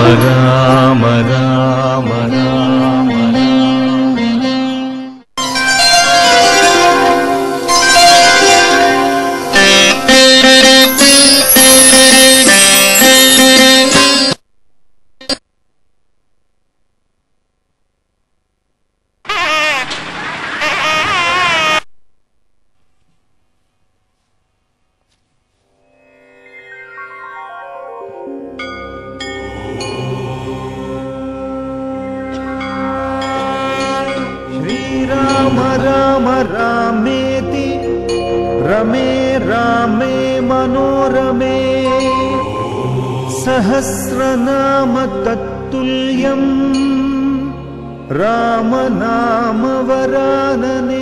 రామ రామ రామ श्रीराम राम रामेति रमे रामे मनोरमे सहस्रनाम तत्तुल्यम् रामनाम वरानने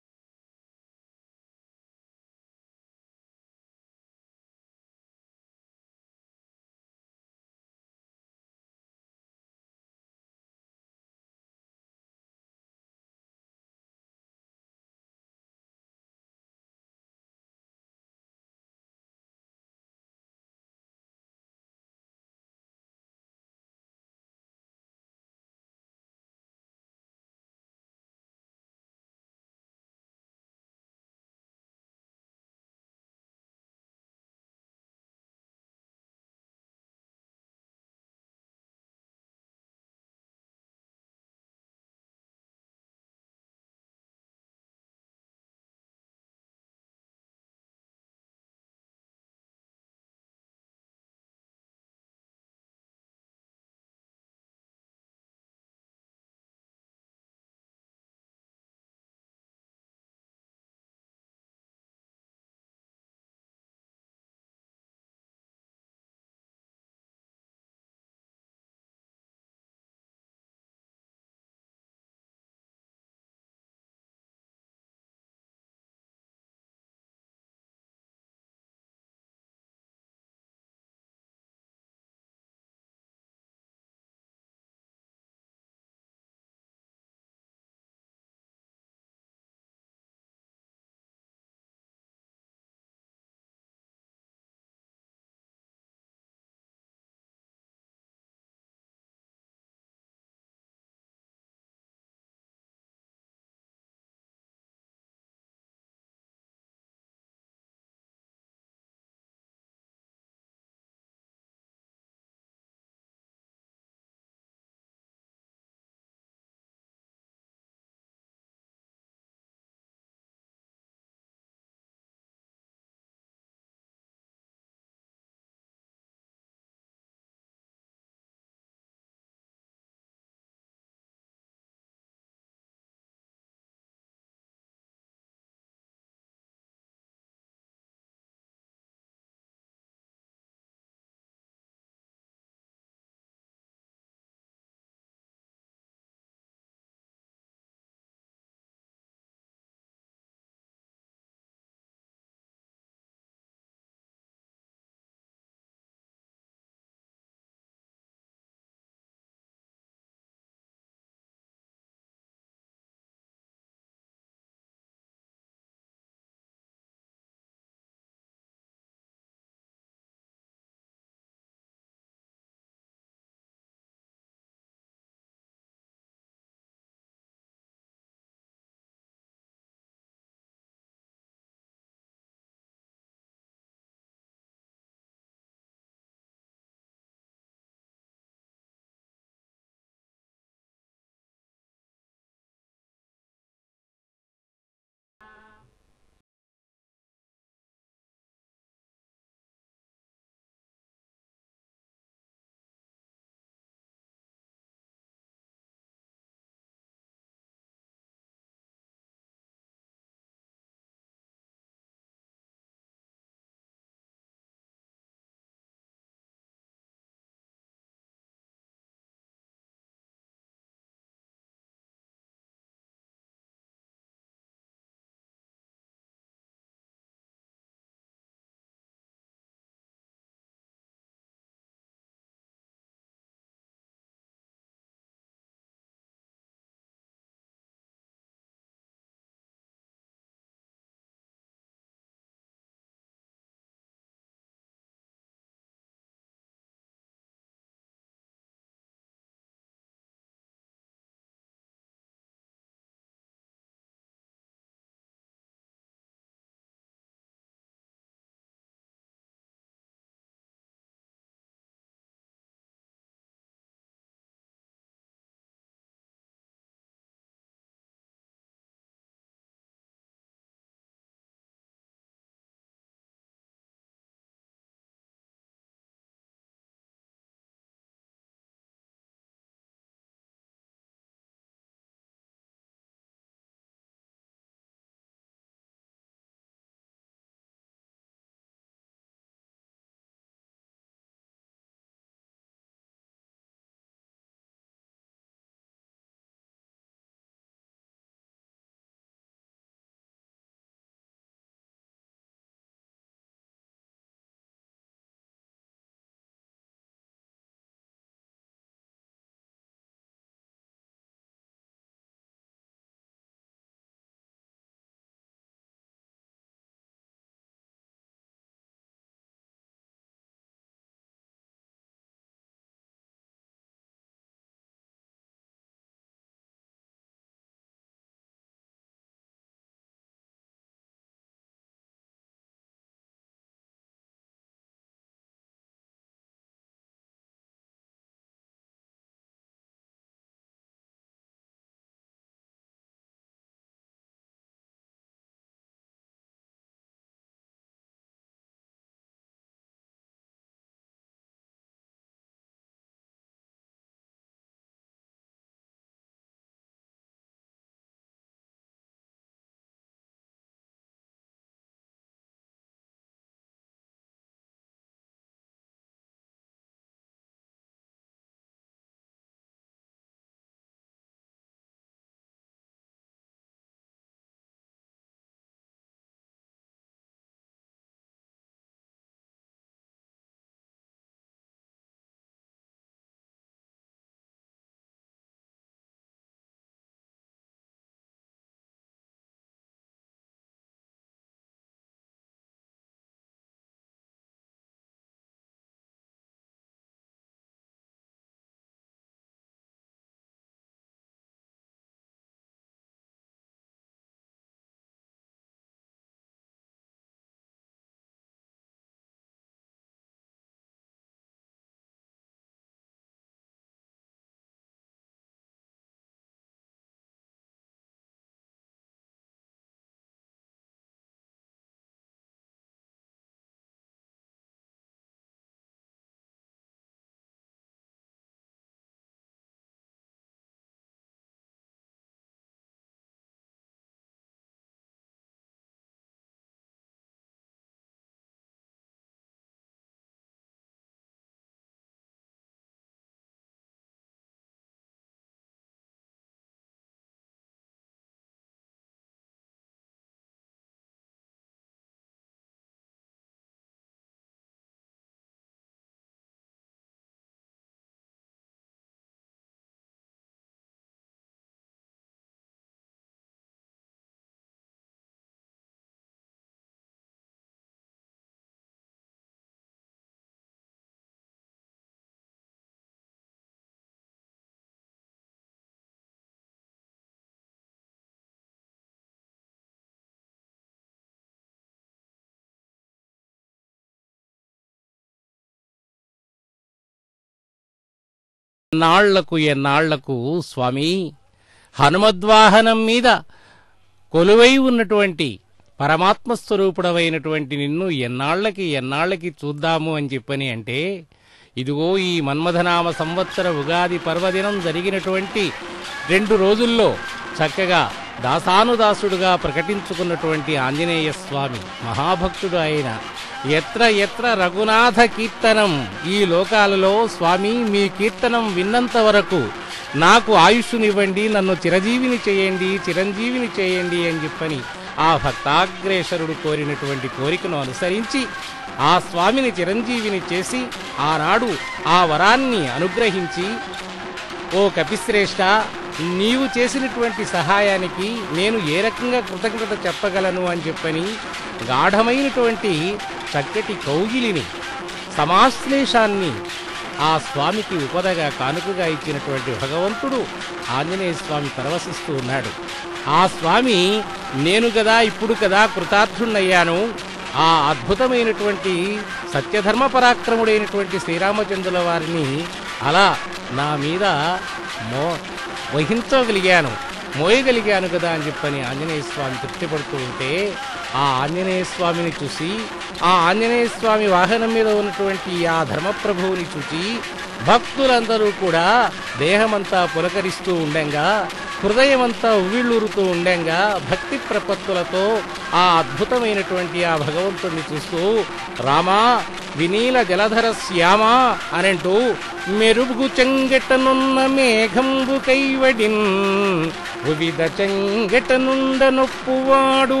ఎన్నాళ్లకు ఎన్నాళ్లకు స్వామి హనుమద్వాహనం మీద కొలువై ఉన్నటువంటి పరమాత్మ స్వరూపుడవైనటువంటి నిన్ను ఎన్నాళ్లకి ఎన్నాళ్లకి చూద్దాము అని చెప్పని అంటే ఇదిగో ఈ మన్మథనామ సంవత్సర ఉగాది పర్వదినం జరిగినటువంటి రెండు రోజుల్లో చక్కగా దాసానుదాసుడుగా ప్రకటించుకున్నటువంటి ఆంజనేయ స్వామి మహాభక్తుడు ఆయన ఎత్ర ఎత్ర రఘునాథ కీర్తనం ఈ లోకాలలో స్వామి మీ కీర్తనం విన్నంత వరకు నాకు ఆయుష్నివ్వండి నన్ను చిరజీవిని చేయండి చిరంజీవిని చేయండి అని చెప్పని ఆ భక్తాగ్రేసరుడు కోరినటువంటి కోరికను అనుసరించి ఆ స్వామిని చిరంజీవిని చేసి ఆనాడు ఆ వరాన్ని అనుగ్రహించి ఓ కపిశ్రేష్ఠ నీవు చేసినటువంటి సహాయానికి నేను ఏ రకంగా కృతజ్ఞత చెప్పగలను అని చెప్పని గాఢమైనటువంటి చక్కటి కౌగిలిని సమాశ్లేషాన్ని ఆ స్వామికి ఉపదగా కానుకగా ఇచ్చినటువంటి భగవంతుడు ఆంజనేయ స్వామి పరవశిస్తూ ఉన్నాడు ఆ స్వామి నేను కదా ఇప్పుడు కదా కృతార్థుణ్ణయ్యాను ఆ అద్భుతమైనటువంటి సత్యధర్మ పరాక్రముడైనటువంటి శ్రీరామచంద్రుల వారిని అలా నా మీద మో వహించగలిగాను మోయగలిగాను కదా అని చెప్పని ఆంజనేయ స్వామి తృప్తిపడుతూ ఉంటే ఆ ఆంజనేయ స్వామిని చూసి ఆ ఆంజనేయ స్వామి వాహనం మీద ఉన్నటువంటి ఆ ధర్మప్రభువుని చూసి భక్తులందరూ కూడా దేహమంతా పులకరిస్తూ ఉండంగా హృదయమంతా ఉవ్విళ్ళూరుతూ ఉండంగా భక్తి ప్రపత్తులతో ఆ అద్భుతమైనటువంటి ఆ భగవంతుణ్ణి చూస్తూ రామా వినీల జలధర శ్యామా అనంటూ మెరుగు చెంగెటనున్న మేఘంబు కైవడిన్ వివిధ చెంగెటనుండ నొప్పువాడు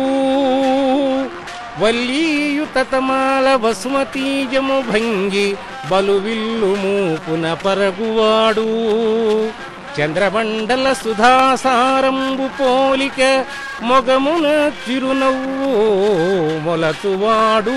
వల్లీయుతమాల వసుమతీయము భంగి బలువిల్లు మూపున పరగువాడు చంద్రమండల సుధాసారంబు పోలిక మొగమున చిరునవ్వు మొలచువాడు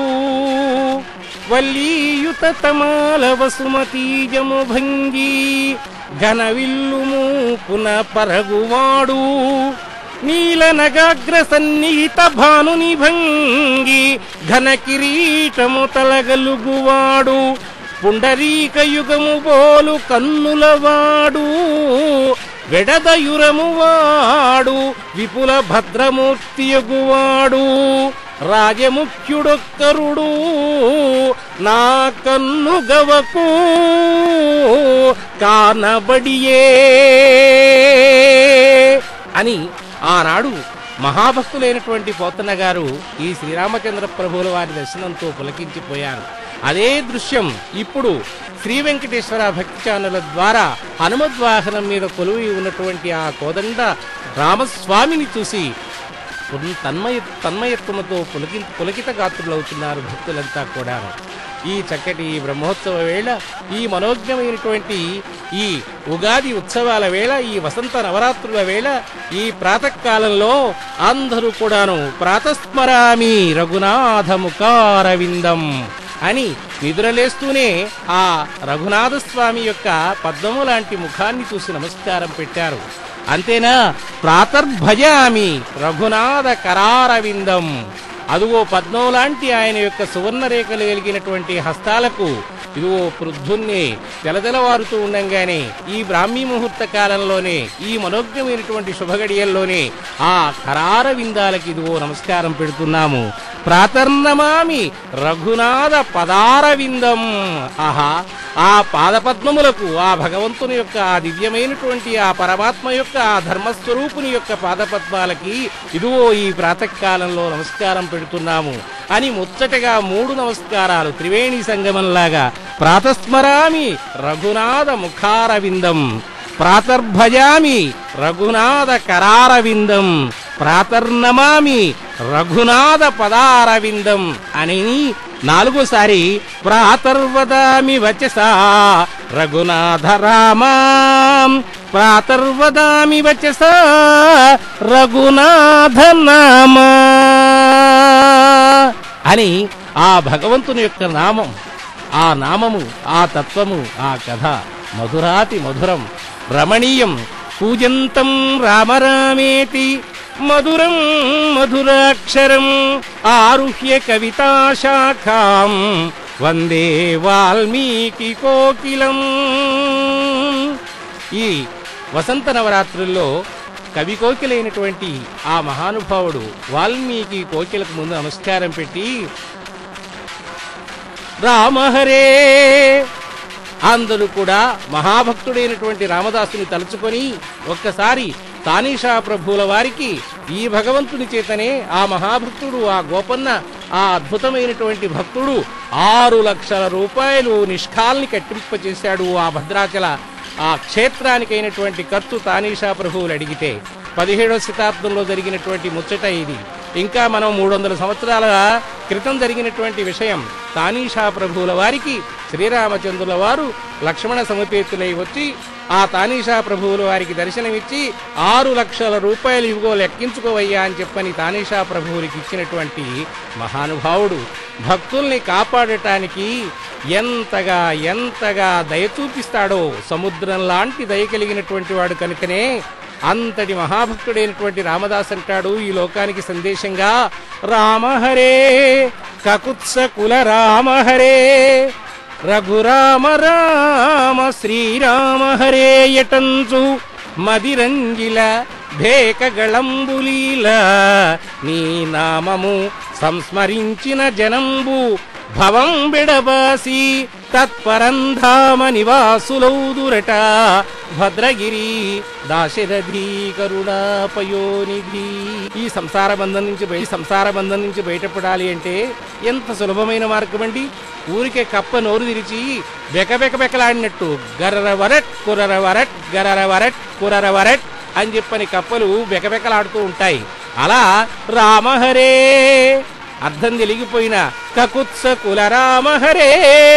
వల్లీయుత తమాల వసుమతీజము భంగి ఘనవిల్లు మూపున పరగువాడు నీల నగాగ్ర సన్నిహిత భానుని భంగి ఘన కిరీటము తలగలుగువాడు పుండరీక యుగము బోలు కన్నులవాడు వెడదయురము వాడు విపుల భద్రమూర్తియగువాడు రాజముఖ్యుడొక్కరుడు నా కన్ను గవకు కానబడియే అని ఆనాడు మహాభక్తులైనటువంటి పోతన్న గారు ఈ శ్రీరామచంద్ర ప్రభువుల వారి దర్శనంతో పులకించిపోయారు అదే దృశ్యం ఇప్పుడు శ్రీ వెంకటేశ్వర భక్తి ఛానల్ ద్వారా హనుమద్వాహనం మీద కొలువి ఉన్నటువంటి ఆ కోదండ రామస్వామిని చూసి పున్- తన్మయ తన్మయత్వముతో పులకి పులకిత గాత్రులవుతున్నారు భక్తులంతా కూడా ఈ చక్కటి ఈ బ్రహ్మోత్సవ వేళ ఈ మనోజ్ఞమైనటువంటి ఈ ఉగాది ఉత్సవాల వేళ ఈ వసంత నవరాత్రుల వేళ ఈ ప్రాతకాలంలో అందరూ కూడాను ప్రాతస్మరామి రఘునాథ ముఖారవిందం అని నిద్రలేస్తూనే ఆ రఘునాథ స్వామి యొక్క పద్మము లాంటి ముఖాన్ని చూసి నమస్కారం పెట్టారు అంతేనా ప్రాతర్భజామి రఘునాథ కరారవిందం అదుగో పద్మం లాంటి ఆయన యొక్క సువర్ణ రేఖలు కలిగినటువంటి హస్తాలకు ఇదిగో పృద్ధున్నే తెలతెలవారుతూ ఉండంగానే ఈ బ్రాహ్మీ ముహూర్త కాలంలోనే ఈ మనోజ్ఞమైనటువంటి శుభగడియల్లోనే ఆ కరార విందాలకి ఇదిగో నమస్కారం పెడుతున్నాము ప్రాతర్నమామి రఘునాథ పదార విందం ఆహా ఆ పాదపద్మములకు ఆ భగవంతుని యొక్క ఆ దివ్యమైనటువంటి ఆ పరమాత్మ యొక్క ఆ ధర్మస్వరూపుని యొక్క పాదపద్మాలకి ఇదిగో ఈ ప్రాతకాలంలో నమస్కారం పెడుతున్నాము అని ముచ్చటగా మూడు నమస్కారాలు త్రివేణి సంగమంలాగా ప్రాతస్మరామి రఘునాథ ముఖారవిందం ప్రాతర్భజామి రఘునాథ కరారవిందం ప్రాతర్నమామి రఘునాథ పదారవిందం అని నాలుగోసారి ప్రాతర్వదామి వచసా రఘునాథ రామా ప్రాతర్వదామి వచసా రఘునాథ నామా అని ఆ భగవంతుని యొక్క నామం ఆ నామము ఆ తత్వము ఆ కథ మధురాతి మధురం రమణీయం పూజంతం రామరామేతి మధురం మధురాక్షరం ఆరుహ్య కవితాశాఖాం వందే వాల్మీకి కోకిలం ఈ వసంత నవరాత్రుల్లో కవి కోకిలైనటువంటి ఆ మహానుభావుడు వాల్మీకి కోకిలకు ముందు నమస్కారం పెట్టి రామహరే అందరూ కూడా మహాభక్తుడైనటువంటి రామదాసుని తలుచుకొని ఒక్కసారి తానీషా ప్రభువుల వారికి ఈ భగవంతుని చేతనే ఆ మహాభక్తుడు ఆ గోపన్న ఆ అద్భుతమైనటువంటి భక్తుడు ఆరు లక్షల రూపాయలు నిష్కాల్ని కట్టింపచేశాడు ఆ భద్రాచల ఆ క్షేత్రానికైనటువంటి ఖర్చు తానీషా ప్రభువులు అడిగితే పదిహేడవ శతాబ్దంలో జరిగినటువంటి ముచ్చట ఇది ఇంకా మనం మూడు వందల సంవత్సరాల క్రితం జరిగినటువంటి విషయం తానీషా ప్రభువుల వారికి శ్రీరామచంద్రుల వారు లక్ష్మణ సమపేతులై వచ్చి ఆ తానీషా ప్రభువుల వారికి దర్శనమిచ్చి ఆరు లక్షల రూపాయలు ఇవిగో లెక్కించుకోవయ్యా అని చెప్పని తానీషా ప్రభువులకి ఇచ్చినటువంటి మహానుభావుడు భక్తుల్ని కాపాడటానికి ఎంతగా ఎంతగా దయ చూపిస్తాడో సముద్రం లాంటి దయ కలిగినటువంటి వాడు కనుకనే అంతటి మహాభక్తుడైనటువంటి రామదాస్ అంటాడు ఈ లోకానికి సందేశంగా రామహరే కకుత్స కుల రామహరే రఘురామ రామ శ్రీరామ హరే యటంచు మదిరంగిల భేకగళంబులీల నీ నామము సంస్మరించిన జనంబు భవం బిడబాసి తత్పరంధామ నివాసులౌదురట భద్రగిరి దాశరథి కరుణాపయోనిధి ఈ సంసార బంధం నుంచి బయ సంసార బంధం నుంచి బయటపడాలి అంటే ఎంత సులభమైన మార్గం అండి ఊరికే కప్ప నోరు తెరిచి బెక బెక బెకలాడినట్టు గరర వరట్ కురర వరట్ గరర వరట్ కురర వరట్ అని చెప్పని కప్పలు బెకబెకలాడుతూ ఉంటాయి అలా రామహరే అర్థం తెలిగిపోయిన కకుత్స కుల రామ హరే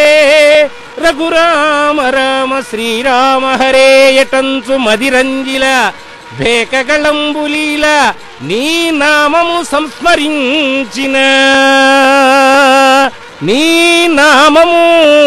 రఘురామ రామ శ్రీరామ హరే యటంచు మదిరంజిల భేకగళంబులీల నీ నామము సంస్మరించిన నీ నామము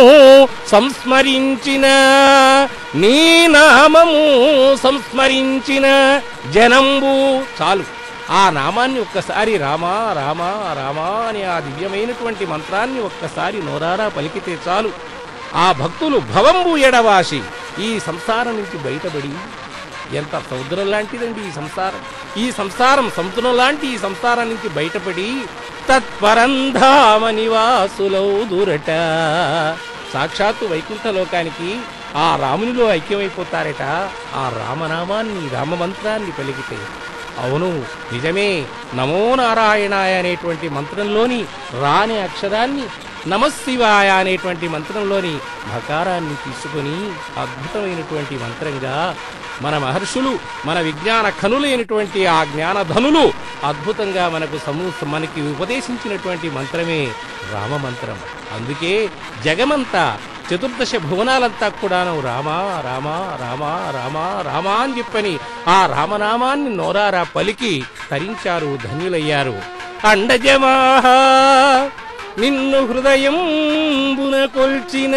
సంస్మరించిన నీ నామము సంస్మరించిన జనంబు చాలు ఆ నామాన్ని ఒక్కసారి రామా రామా రామా అని ఆ దివ్యమైనటువంటి మంత్రాన్ని ఒక్కసారి నోరారా పలికితే చాలు ఆ భక్తులు భవంబు ఎడవాసి ఈ సంసారం నుంచి బయటపడి ఎంత సముద్రం లాంటిదండి ఈ సంసారం ఈ సంసారం సముద్రం లాంటి ఈ సంసారం నుంచి బయటపడి తత్పరంధామ నివాసులౌ దురట సాక్షాత్తు వైకుంఠ లోకానికి ఆ రామునిలో ఐక్యమైపోతారట ఆ రామనామాన్ని రామమంత్రాన్ని పలికితే అవును నిజమే నమో నారాయణాయ అనేటువంటి మంత్రంలోని రాని అక్షరాన్ని నమశివాయ అనేటువంటి మంత్రంలోని భకారాన్ని తీసుకొని అద్భుతమైనటువంటి మంత్రంగా మన మహర్షులు మన విజ్ఞాన కనులైనటువంటి ఆ జ్ఞానధనులు అద్భుతంగా మనకు సమూ మనకి ఉపదేశించినటువంటి మంత్రమే రామ మంత్రం అందుకే జగమంతా చతుర్దశ భువనాలంతా కూడాను రామా రామా రామా రామా రామా అని చెప్పని ఆ రామనామాన్ని నోరారా పలికి తరించారు ధన్యులయ్యారు అండజమాహ నిన్ను హృదయం కొల్చిన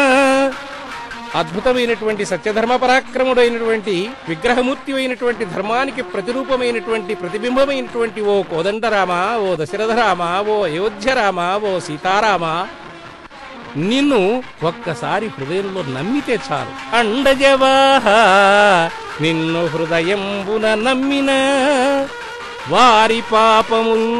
అద్భుతమైనటువంటి సత్యధర్మ పరాక్రముడైనటువంటి విగ్రహమూర్తి అయినటువంటి ధర్మానికి ప్రతిరూపమైనటువంటి ప్రతిబింబమైనటువంటి ఓ కోదండరామ ఓ దశరథరామ ఓ అయోధ్యరామ ఓ సీతారామ నిన్ను ఒక్కసారి హృదయంలో నమ్మితే చాలు అండజవాహ నిన్ను హృదయంబున నమ్మిన వారి పాపముల్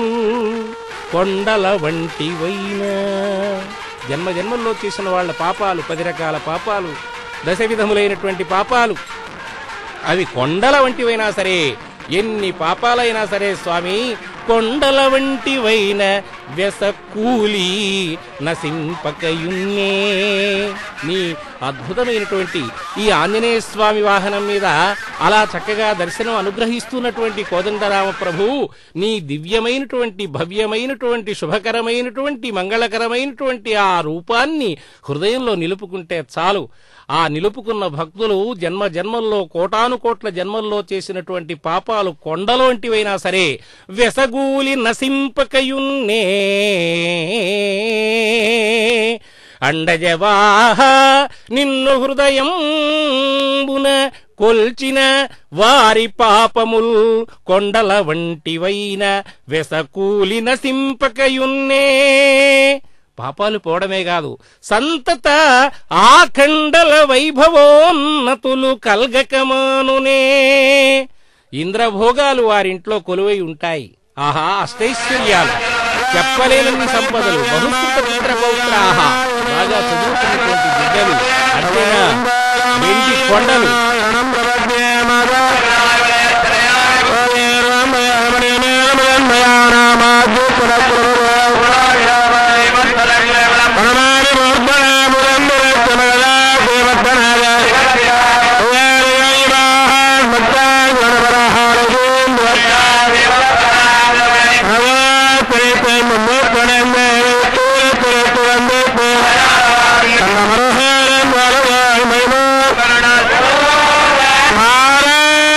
కొండల వంటివైన జన్మ జన్మల్లో చేసిన వాళ్ళ పాపాలు పది రకాల పాపాలు దశ విధములైనటువంటి పాపాలు అవి కొండల వంటివైనా సరే ఎన్ని పాపాలైనా సరే స్వామి కొండల వంటివైన వ్యస కూలి నసింపకయున్నే నీ అద్భుతమైనటువంటి ఈ ఆంజనేయ స్వామి వాహనం మీద అలా చక్కగా దర్శనం అనుగ్రహిస్తున్నటువంటి కోదండరామ ప్రభు నీ దివ్యమైనటువంటి భవ్యమైనటువంటి శుభకరమైనటువంటి మంగళకరమైనటువంటి ఆ రూపాన్ని హృదయంలో నిలుపుకుంటే చాలు ఆ నిలుపుకున్న భక్తులు జన్మ జన్మల్లో కోటాను కోట్ల జన్మల్లో చేసినటువంటి పాపాలు కొండల వంటివైనా సరే వెసగూలి నసింపకయున్నే అండజవాహ నిన్ను హృదయంబున కొల్చిన వారి పాపముల్ కొండల వంటివైన వెసకూలి నసింపకయున్నే పాపాలు పోవడమే కాదు సంతత ఆఖండల వైభవోన్నతులు కల్గకమానునే ఇంద్రభోగాలు వారింట్లో కొలువై ఉంటాయి ఆహా అష్టైశ్వర్యాలు చెప్పలేనన్ని సంపదలు బహుకృత పుత్ర పౌత్ర ఆహా బాగా చదువుతున్నటువంటి బిడ్డలు అంతేనా వెండి కొండలు Hare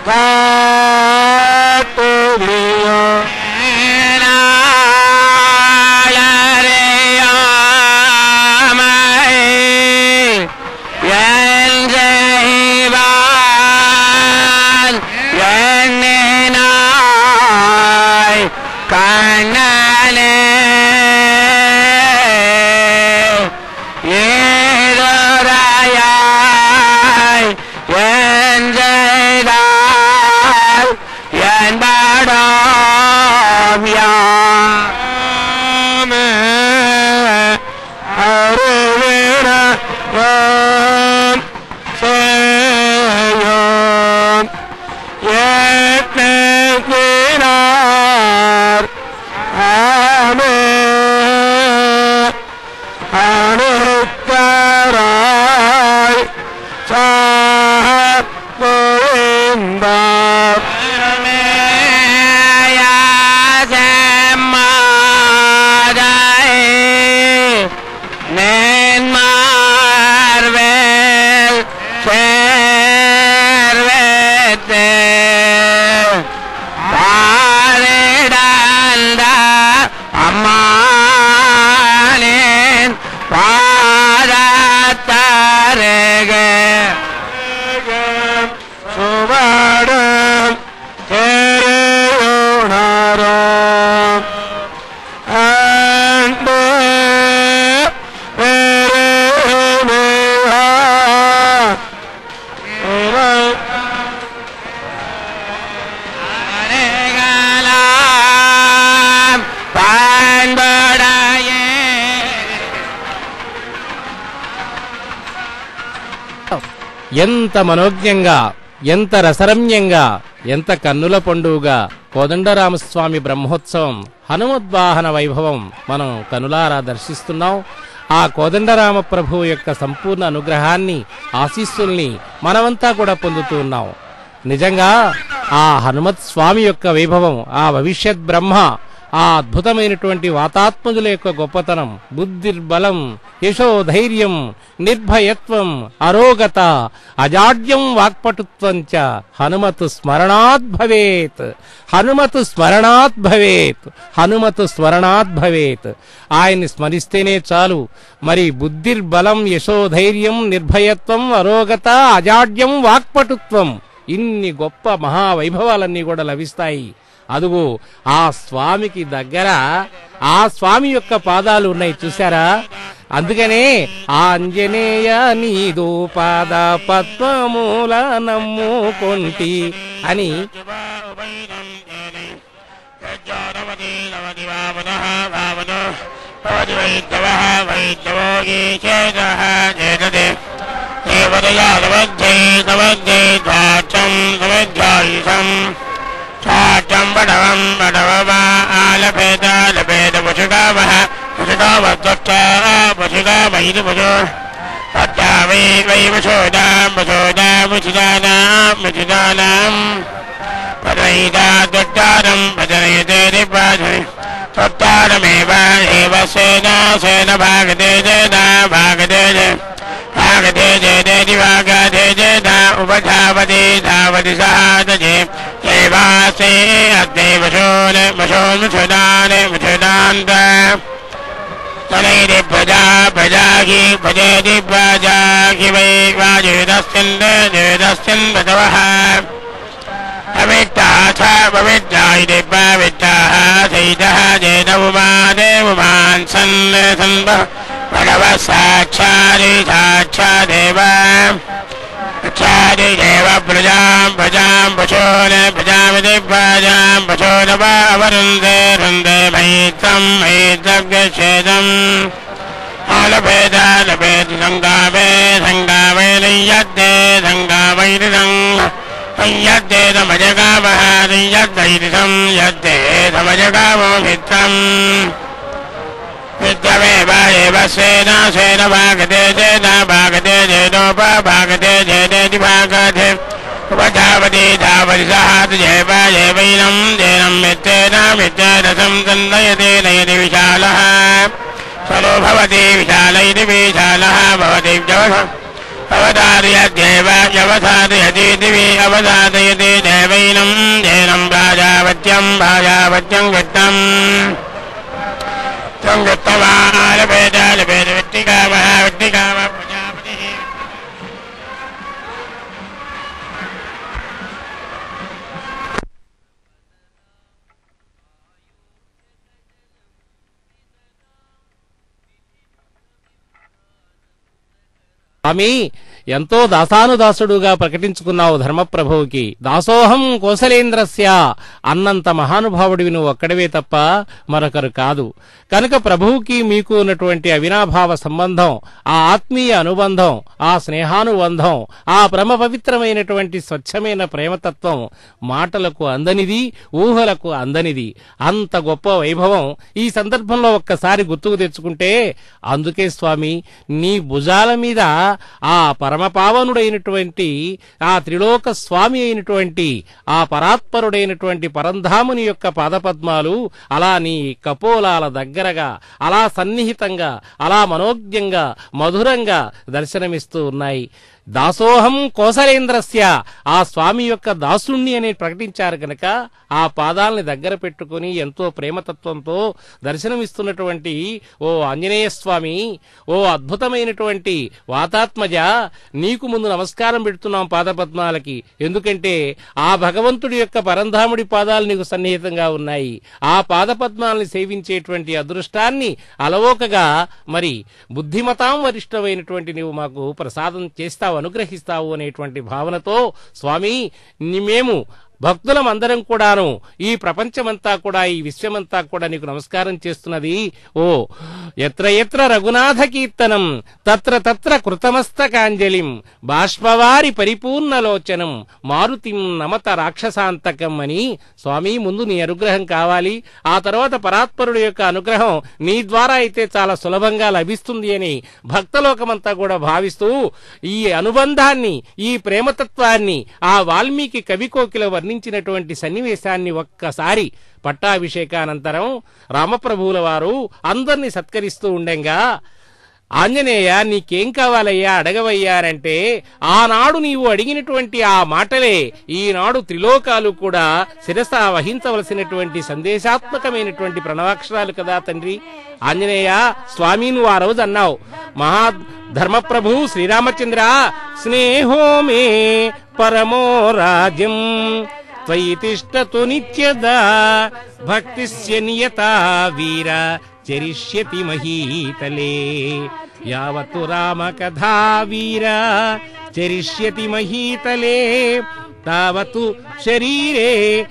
ஏதோராயாய் என்றால் என்படோம் யாமே அருவிடம் செய்யோம் ஏற்றினார் ஆமே அணுக்கராய் சாப்போந்தார் நேன்மார்வேல் சேர்வேத்தே பாரிடந்த அம்மானின் பாதத்தருகே சுவடும் தெரியுணரும் அன்பு பெருமையா அருகலாம் பண்புடைய ఎంత మనోజ్ఞంగా ఎంత రసరమ్యంగా ఎంత కన్నుల పండుగగా కోదండరామస్వామి బ్రహ్మోత్సవం హనుమద్వాహన వైభవం మనం కనులారా దర్శిస్తున్నాం ఆ కోదండరామ ప్రభువు యొక్క సంపూర్ణ అనుగ్రహాన్ని ఆశీస్సుల్ని మనమంతా కూడా పొందుతూ ఉన్నాం నిజంగా ఆ హనుమత్ స్వామి యొక్క వైభవం ఆ భవిష్యత్ బ్రహ్మ ఆ అద్భుతమైనటువంటి వాతాత్మజుల యొక్క గొప్పతనం బుద్ధిర్బలం యశోధైర్యం నిర్భయత్వం అరోగత అజాడ్యం వాక్పటుత్వం చ హనుమతు స్మరణాత్ భవేత్ హనుమతు స్మరణాత్ భవేత్ హనుమతు స్మరణాత్ భవేత్ ఆయన్ని స్మరిస్తేనే చాలు మరి బుద్ధిర్బలం యశోధైర్యం నిర్భయత్వం అరోగత అజాడ్యం వాక్పటుత్వం ఇన్ని గొప్ప మహావైభవాలన్నీ కూడా లభిస్తాయి అదుగో ఆ స్వామికి దగ్గర ఆ స్వామి యొక్క పాదాలు ఉన్నాయి చూసారా అందుకనే ఆంజనేయ నీదు పాద పద్మమూల నమ్ముకొంటి అని చాటం పడవం పడవమా ఆలపేద లపేద పశుగామః పశుగామత్వచ్చ పశుగామైది పశు పట్టా వై వై పశూనాం పశూనాం పశుదానాం పశుదానాం పదైదా దొట్టారం పదనయతే నిపాధి తొట్టారమేవ ఏవ సేనా సేన భాగతే జేనా భాగతే జే భాగతే జేదేది భాగతే జేనా ఉపధావతి ధావతి సహాదజే ఏవాసే అగ్నే వశోన వశోన్ముషుదాన ముషుదాంత తనైరి ప్రజా ప్రజాకి ప్రజేది ప్రజాకి వై వాజుదస్యన్ జుదస్యన్ పదవః అవిట్టాథ పవిత్రాయిది పవిత్రాः సైతः జేదవుమాదేవుమాన్ సన్ సన్వ భగవ సాక్షాది సాక్షాదేవ సాక్షాది దేవ ప్రజాం ప్రజాం పశూన ప్రజామితి ప్రజాం పశూనవ అవరుందే రుందే మైత్రం మైత్రవ్యఛేదం ఆలభేదాలభేద సంగావే సంగావే నయ్యద్దే సంగావైరిదం సంయద్దేదమజగామహాదయ్యద్దైరిసం యద్దేదమజగామో మిత్రం మిత్రమేవ ఏవ సేనా సేన భాగతే చేన భాగతే చేనోప భాగతే చేనేతి భాగతే ఉపధావతి ధావతి సహాత జేవ జేవైనం జేనం మిత్తేన మిత్తేన సంతందయతే నయతి విశాలः సలో భవతి విశాల ఇది విశాలः భవతి జవస అవధారయద్దేవ వ్యవధారయతి దివి అవధారయతి వైనం జైనం భాజావత్యం భాజావత్యం ఘట్టం సంగత్తమాలపేదాలపేద వ్యక్తికామ వ్యక్తికామ ప్రజాపతి స్వామి ఎంతో దాసానుదాసుడుగా ప్రకటించుకున్నావు ధర్మప్రభువుకి దాసోహం కోసలేంద్రస్య అన్నంత మహానుభావుడివి నువ్వు ఒక్కడవే తప్ప మరొకరు కాదు కనుక ప్రభువుకి మీకు ఉన్నటువంటి అవినాభావ సంబంధం ఆ ఆత్మీయ అనుబంధం ఆ స్నేహానుబంధం ఆ పరమ పవిత్రమైనటువంటి స్వచ్ఛమైన ప్రేమతత్వం మాటలకు అందనిది ఊహలకు అందనిది అంత గొప్ప వైభవం ఈ సందర్భంలో ఒక్కసారి గుర్తుకు తెచ్చుకుంటే అందుకే స్వామి నీ భుజాల మీద ఆ పరమపావనుడైనటువంటి ఆ త్రిలోక స్వామి అయినటువంటి ఆ పరాత్పరుడైనటువంటి పరంధాముని యొక్క పాదపద్మాలు అలా నీ కపోలాల దగ్గరగా అలా సన్నిహితంగా అలా మనోజ్ఞంగా మధురంగా దర్శనమిస్తూ ఉన్నాయి దాసోహం కోసలేంద్రస్య ఆ స్వామి యొక్క దాసుణ్ణి అని ప్రకటించారు గనక ఆ పాదాలని దగ్గర పెట్టుకుని ఎంతో ప్రేమతత్వంతో దర్శనమిస్తున్నటువంటి ఓ ఆంజనేయ స్వామి ఓ అద్భుతమైనటువంటి వాతాత్మజ నీకు ముందు నమస్కారం పెడుతున్నాం పాదపద్మాలకి ఎందుకంటే ఆ భగవంతుడి యొక్క పరంధాముడి పాదాలు నీకు సన్నిహితంగా ఉన్నాయి ఆ పాదపద్మాలని సేవించేటువంటి అదృష్టాన్ని అలవోకగా మరి బుద్ధిమతాం వరిష్టమైనటువంటి నీవు మాకు ప్రసాదం చేస్తావు అనుగ్రహిస్తావు అనేటువంటి భావనతో స్వామి ని- మేము భక్తులం అందరం కూడాను ఈ ప్రపంచమంతా కూడా ఈ విశ్వమంతా కూడా నీకు నమస్కారం చేస్తున్నది ఓ ఎత్ర ఎత్ర రఘునాథ కీర్తనం తత్ర తత్ర కృతమస్తకాంజలిం బాష్పవారి పరిపూర్ణలోచనం మారుతిం నమత రాక్షసాంతకం అని స్వామి ముందు నీ అనుగ్రహం కావాలి ఆ తర్వాత పరాత్పరుడు యొక్క అనుగ్రహం నీ ద్వారా అయితే చాలా సులభంగా లభిస్తుంది అని భక్తలోకమంతా కూడా భావిస్తూ ఈ అనుబంధాన్ని ఈ ప్రేమతత్వాన్ని ఆ వాల్మీకి కవికోకిల వర్ణించినటువంటి సన్నివేశాన్ని ఒక్కసారి పట్టాభిషేకానంతరం రామప్రభువుల వారు అందరినీ సత్కరిస్తూ ఉండంగా ఆంజనేయ నీకేం కావాలయ్యా అడగవయ్యారంటే ఆనాడు నీవు అడిగినటువంటి ఆ మాటలే ఈనాడు త్రిలోకాలు కూడా శిరస వహించవలసినటువంటి సందేశాత్మకమైనటువంటి ప్రణవాక్షరాలు కదా తండ్రి ఆంజనేయ స్వామి నువ్వు ఆ రోజు అన్నావు మహా ధర్మప్రభు శ్రీరామచంద్ర స్నేహో మే పరమో రాజ్యం త్వయి తిష్టతు నిత్యదా భక్తిస్య నియతా వీర చరిష్యతి మహీతలే యావత్తు రామ కథా వీర చరిష్యతి మహీతలే తావత్తు శరీరే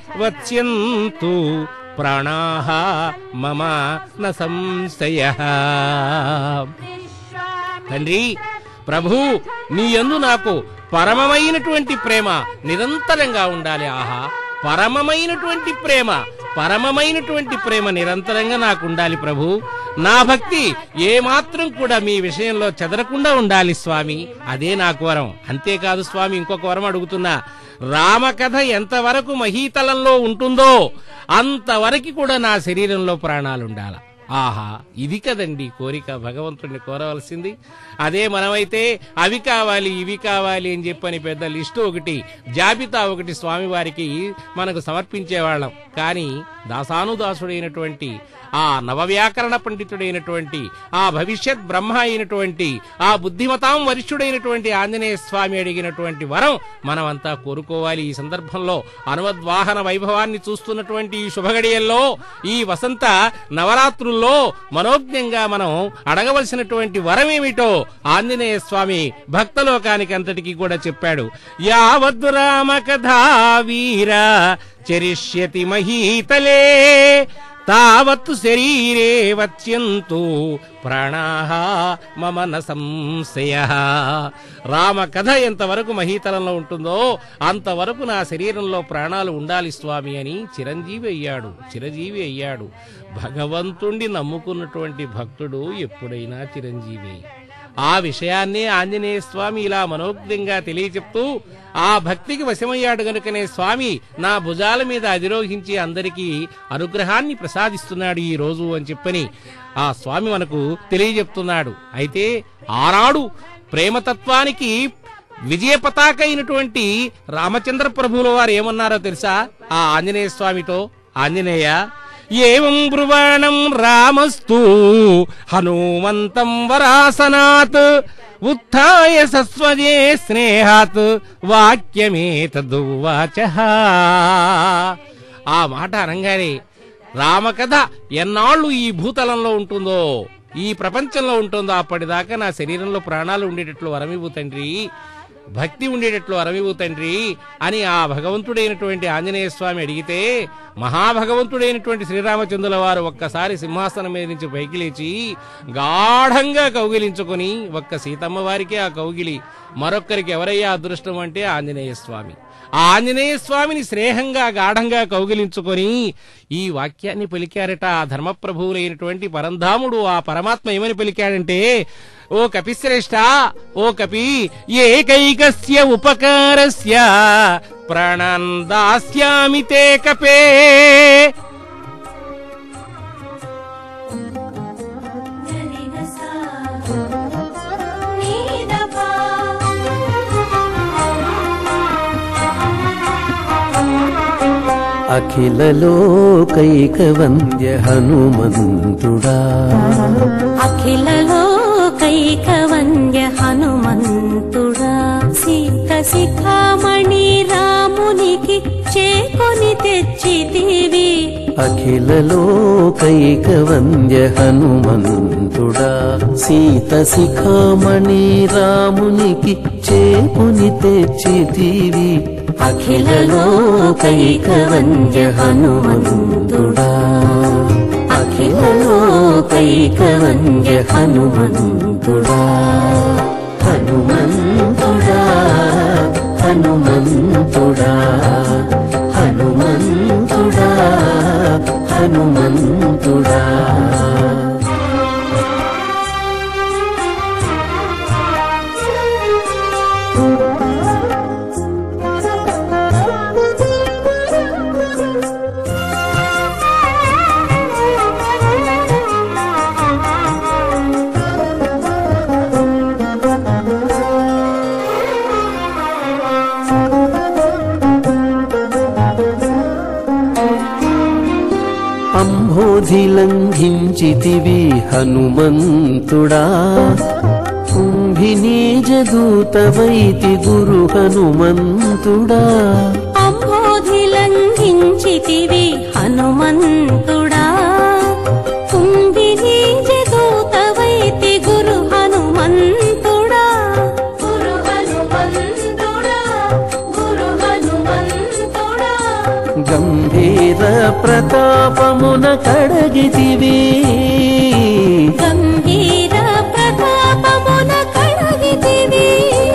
వత్స్యంతు ప్రాణాః మమ న సంశయ తండ్రి ప్రభు నీ యందు నాకు పరమమైనటువంటి ప్రేమ నిరంతరంగా ఉండాలి ఆహా పరమమైనటువంటి ప్రేమ పరమమైనటువంటి ప్రేమ నిరంతరంగా నాకు ఉండాలి ప్రభు నా భక్తి ఏ మాత్రం కూడా మీ విషయంలో చెదరకుండా ఉండాలి స్వామి అదే నాకు వరం అంతేకాదు స్వామి ఇంకొక వరం అడుగుతున్నా రామకథ ఎంతవరకు మహీతలంలో ఉంటుందో అంతవరకు కూడా నా శరీరంలో ప్రాణాలుండాల ఆహా ఇది కదండి కోరిక భగవంతుడిని కోరవలసింది అదే మనమైతే అవి కావాలి ఇవి కావాలి అని చెప్పని పెద్ద లిస్టు ఒకటి జాబితా ఒకటి స్వామివారికి మనకు సమర్పించేవాళ్ళం కానీ దాసానుదాసుడైనటువంటి ఆ నవవ్యాకరణ పండితుడైనటువంటి ఆ భవిష్యత్ బ్రహ్మ అయినటువంటి ఆ బుద్ధిమతాం వరిష్ఠుడైనటువంటి ఆంజనేయ స్వామి అడిగినటువంటి వరం మనమంతా కోరుకోవాలి ఈ సందర్భంలో అనువద్వాహన వైభవాన్ని చూస్తున్నటువంటి ఈ శుభగడియల్లో ఈ వసంత నవరాత్రుల్లో మనోజ్ఞంగా మనం అడగవలసినటువంటి వరమేమిటో ఆంజనేయ స్వామి భక్తలోకానికి అంతటికి కూడా చెప్పాడు యావద్దు రామ కథా వీర చరిష్యతి మహీతలే తావత్తు శరీరే వత్యంతు ప్రాణాః మమ న సంశయ రామ కథ ఎంతవరకు మహీతలంలో ఉంటుందో అంతవరకు నా శరీరంలో ప్రాణాలు ఉండాలి స్వామి అని చిరంజీవి అయ్యాడు చిరంజీవి అయ్యాడు భగవంతుణ్ణి నమ్ముకున్నటువంటి భక్తుడు ఎప్పుడైనా చిరంజీవి ఆ విషయాన్నే ఆంజనేయ స్వామి ఇలా మనోజ్ఞంగా తెలియచెప్తూ ఆ భక్తికి వశమయ్యాడు గనుకనే స్వామి నా భుజాల మీద అధిరోహించి అందరికీ అనుగ్రహాన్ని ప్రసాదిస్తున్నాడు ఈ రోజు అని చెప్పని ఆ స్వామి మనకు తెలియజెప్తున్నాడు అయితే ఆనాడు ప్రేమతత్వానికి విజయ పతాక అయినటువంటి రామచంద్ర ప్రభువుల వారు ఏమన్నారో తెలుసా ఆ ఆంజనేయ స్వామితో ఆంజనేయ ఏం బ్రువాణం రామస్తు హనుమంతం వరాసనాత్ ఉత్థాయ సస్వజే స్నేహాత్ వాక్యమేతదువాచ ఆ మాట అనగానే రామకథ ఎన్నాళ్ళు ఈ భూతలంలో ఉంటుందో ఈ ప్రపంచంలో ఉంటుందో అప్పటిదాకా నా శరీరంలో ప్రాణాలు ఉండేటట్లు వరమివ్వు తండ్రి భక్తి ఉండేటట్లు వరమివ్వు తండ్రి అని ఆ భగవంతుడైనటువంటి ఆంజనేయ స్వామి అడిగితే మహాభగవంతుడైనటువంటి శ్రీరామచంద్రుల వారు ఒక్కసారి సింహాసనం మీద నుంచి పైకి లేచి గాఢంగా కౌగిలించుకొని ఒక్క సీతమ్మ వారికే ఆ కౌగిలి మరొక్కరికి ఎవరయ్యా అదృష్టం అంటే ఆంజనేయ స్వామి ఆ ఆంజనేయ స్వామిని స్నేహంగా గాఢంగా కౌగిలించుకొని ఈ వాక్యాన్ని పలికారట ఆ ధర్మప్రభువులైనటువంటి పరంధాముడు ఆ పరమాత్మ ఏమని పలికాడంటే ఓ కపిశ్రేష్ఠ ఓ కపి ఏకైకస్య ఉపకారస్య ప్రాణాన్ దాస్యామి తే కపే అఖిలలోకైకవంద్య హనుమంతుడా అఖిలలో కైకవంద్య హనుమంతుడా సీత శిఖామణి రామునికి చేకొని తెచ్చితివి అఖిలలోకైకవంద్య హనుమంతుడా సీత శిఖామణి రామునికి చేకుని తెచ్చితివి అఖిలలోకైకవంద్య హనుమంతుడా అఖిలలోకైకవంద్య హనుమంతుడా హనుమంతుడా హనుమంతుడా హనుమంతుడా హనుమంతుడా అంబోధి లంఘించితివి హనుమంతుడా కుంభినీజదూతవైతి గురు హనుమంతుడా అంబోధి లంఘించితివి హనుమంతుడా కుంభిని జదూతవైతి గురు హనుమంతుడా గురు హనుమంతుడా గురు హనుమంతుడా గంభీర ప్రతాపమున కడగితివి గంభీర ప్రతాపమున కడగితివి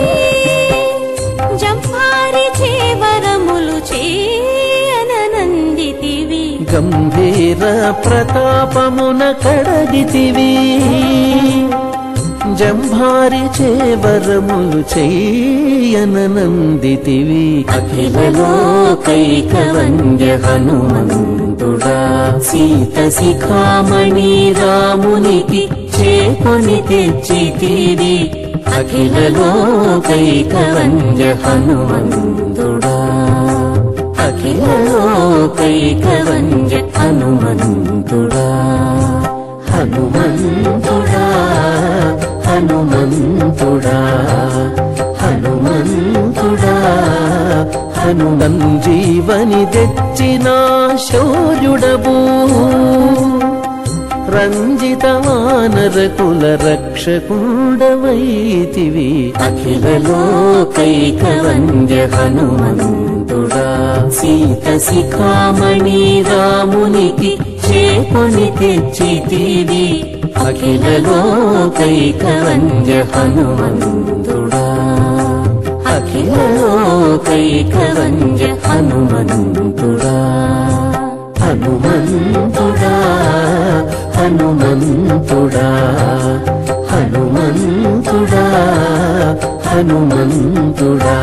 జంపారి చేవరములు చేయనందితివి గంభీర ప్రతాపమున కడగితివి జంభారి చేవరములు చెయ్యనందితివి అఖిలలోకైకవంద్య హనుమంతుడా సీత శిఖామణి రామునికి చేకొని తెచ్చితివి అఖిలలోకైకవంద్య హనుమంతుడా అఖిలలోకైకవంద్య హనుమంతుడా హనుమంతుడా హనుమంతుడా హనుమంతుడా హనుమన్ జీవని తెచ్చిన శౌర్యుడబూ రంజిత వానర కుల రక్షకుండవైతివి అఖిలలోకైకవంద్య హనుమంతుడా సీత శిఖామణి రామునికి చేకొని తెచ్చితివి అఖిలలోకైకవంద్య హనుమంతుడా అఖిలలోకైకవంద్య హనుమంతుడా హనుమంతుడా హనుమంతుడా హనుమంతుడా హనుమంతుడా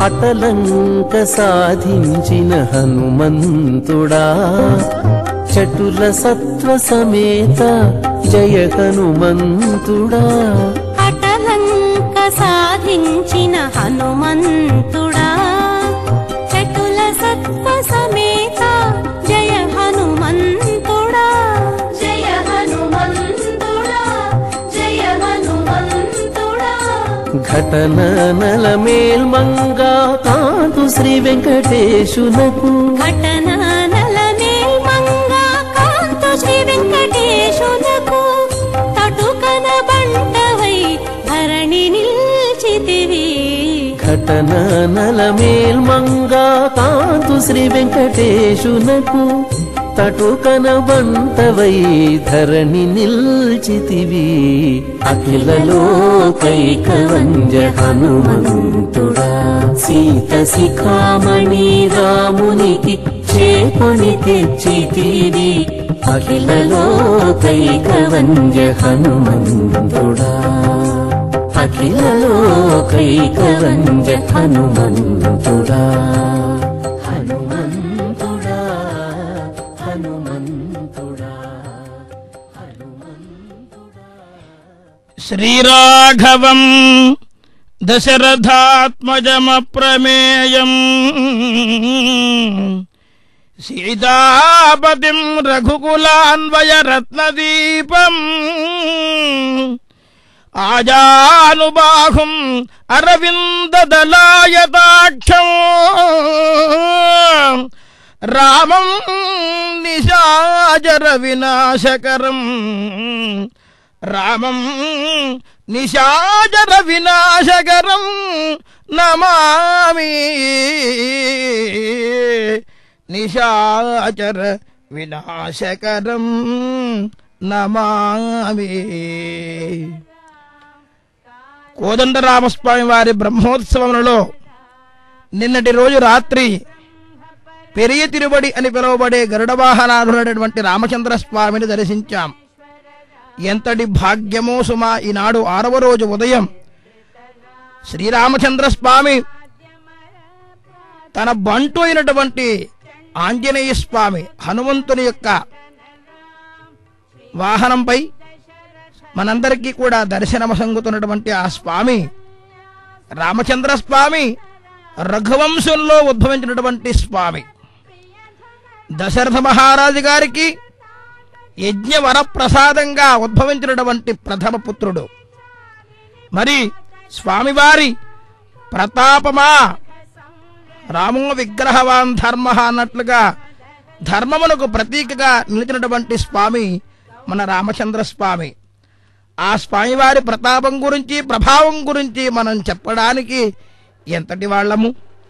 అటలంక సాధించిన హనుమంతుడా చటుల సత్వ సమేత జయ హనుమంతుడా అటలంక సాధించిన హనుమంతుడా చటుల సత్వ సమేత జయ హనుమంతుడా జయ హనుమంతుడా జయ హనుమంతుడా ఘటన నల మేల్మంగా కాంతు శ్రీ వెంకటేశునకు ఘటన నలమేల్ మంగా కాంతు శ్రీ వెంకటేశునకు తటుకన బంటవై ధరణి నిల్చితివి ఘటన నల మేల్మంగా కాంతు శ్రీ వెంకటేశునకు తటుకన బంటవై ధరణి నిల్చితివి అఖిల లోకైక వంజ హనుమంతుడా సీత శిఖామణి రామునికి చేకొని తెచ్చితివి అఖిల లోకైక వంజ హనుమంతుడా అఖిల లోకైక వంజ హనుమంతుడా హనుమంతుడా హనుమంతుడా శ్రీరాఘవం దశరథాత్మజమప్రమేయం సీతాపతిం రఘుకులాన్వయరత్నదీపం ఆజానుబాహుం అరవిందదలాయతాక్షం రామం నిశాజర వినాశకరం రామం నిశాజర వినాశకరం నమామి నిశాచర వినాశకరం నమామి కోదండరామస్వామి వారి బ్రహ్మోత్సవములలో నిన్నటి రోజు రాత్రి పెరియ తిరుబడి అని పిలువబడే గరుడ వాహనారుడైనటువంటి రామచంద్ర స్వామిని దర్శించాం ఎంతటి భాగ్యమో సుమా ఈనాడు ఆరవ రోజు ఉదయం శ్రీరామచంద్ర స్వామి తన బంటు అయినటువంటి ఆంజనేయ స్వామి హనుమంతుని యొక్క వాహనంపై మనందరికీ కూడా దర్శనమసంగుతున్నటువంటి ఆ స్వామి రామచంద్ర స్వామి రఘువంశంలో ఉద్భవించినటువంటి స్వామి దశరథ మహారాజు గారికి యజ్ఞ వరప్రసాదంగా ఉద్భవించినటువంటి ప్రథమ పుత్రుడు మరి స్వామివారి ప్రతాపమా రామో విగ్రహవాన్ ధర్మ అన్నట్లుగా ధర్మమునకు ప్రతీకగా నిలిచినటువంటి స్వామి మన రామచంద్ర స్వామి ఆ స్వామివారి ప్రతాపం గురించి ప్రభావం గురించి మనం చెప్పడానికి ఎంతటి వాళ్ళము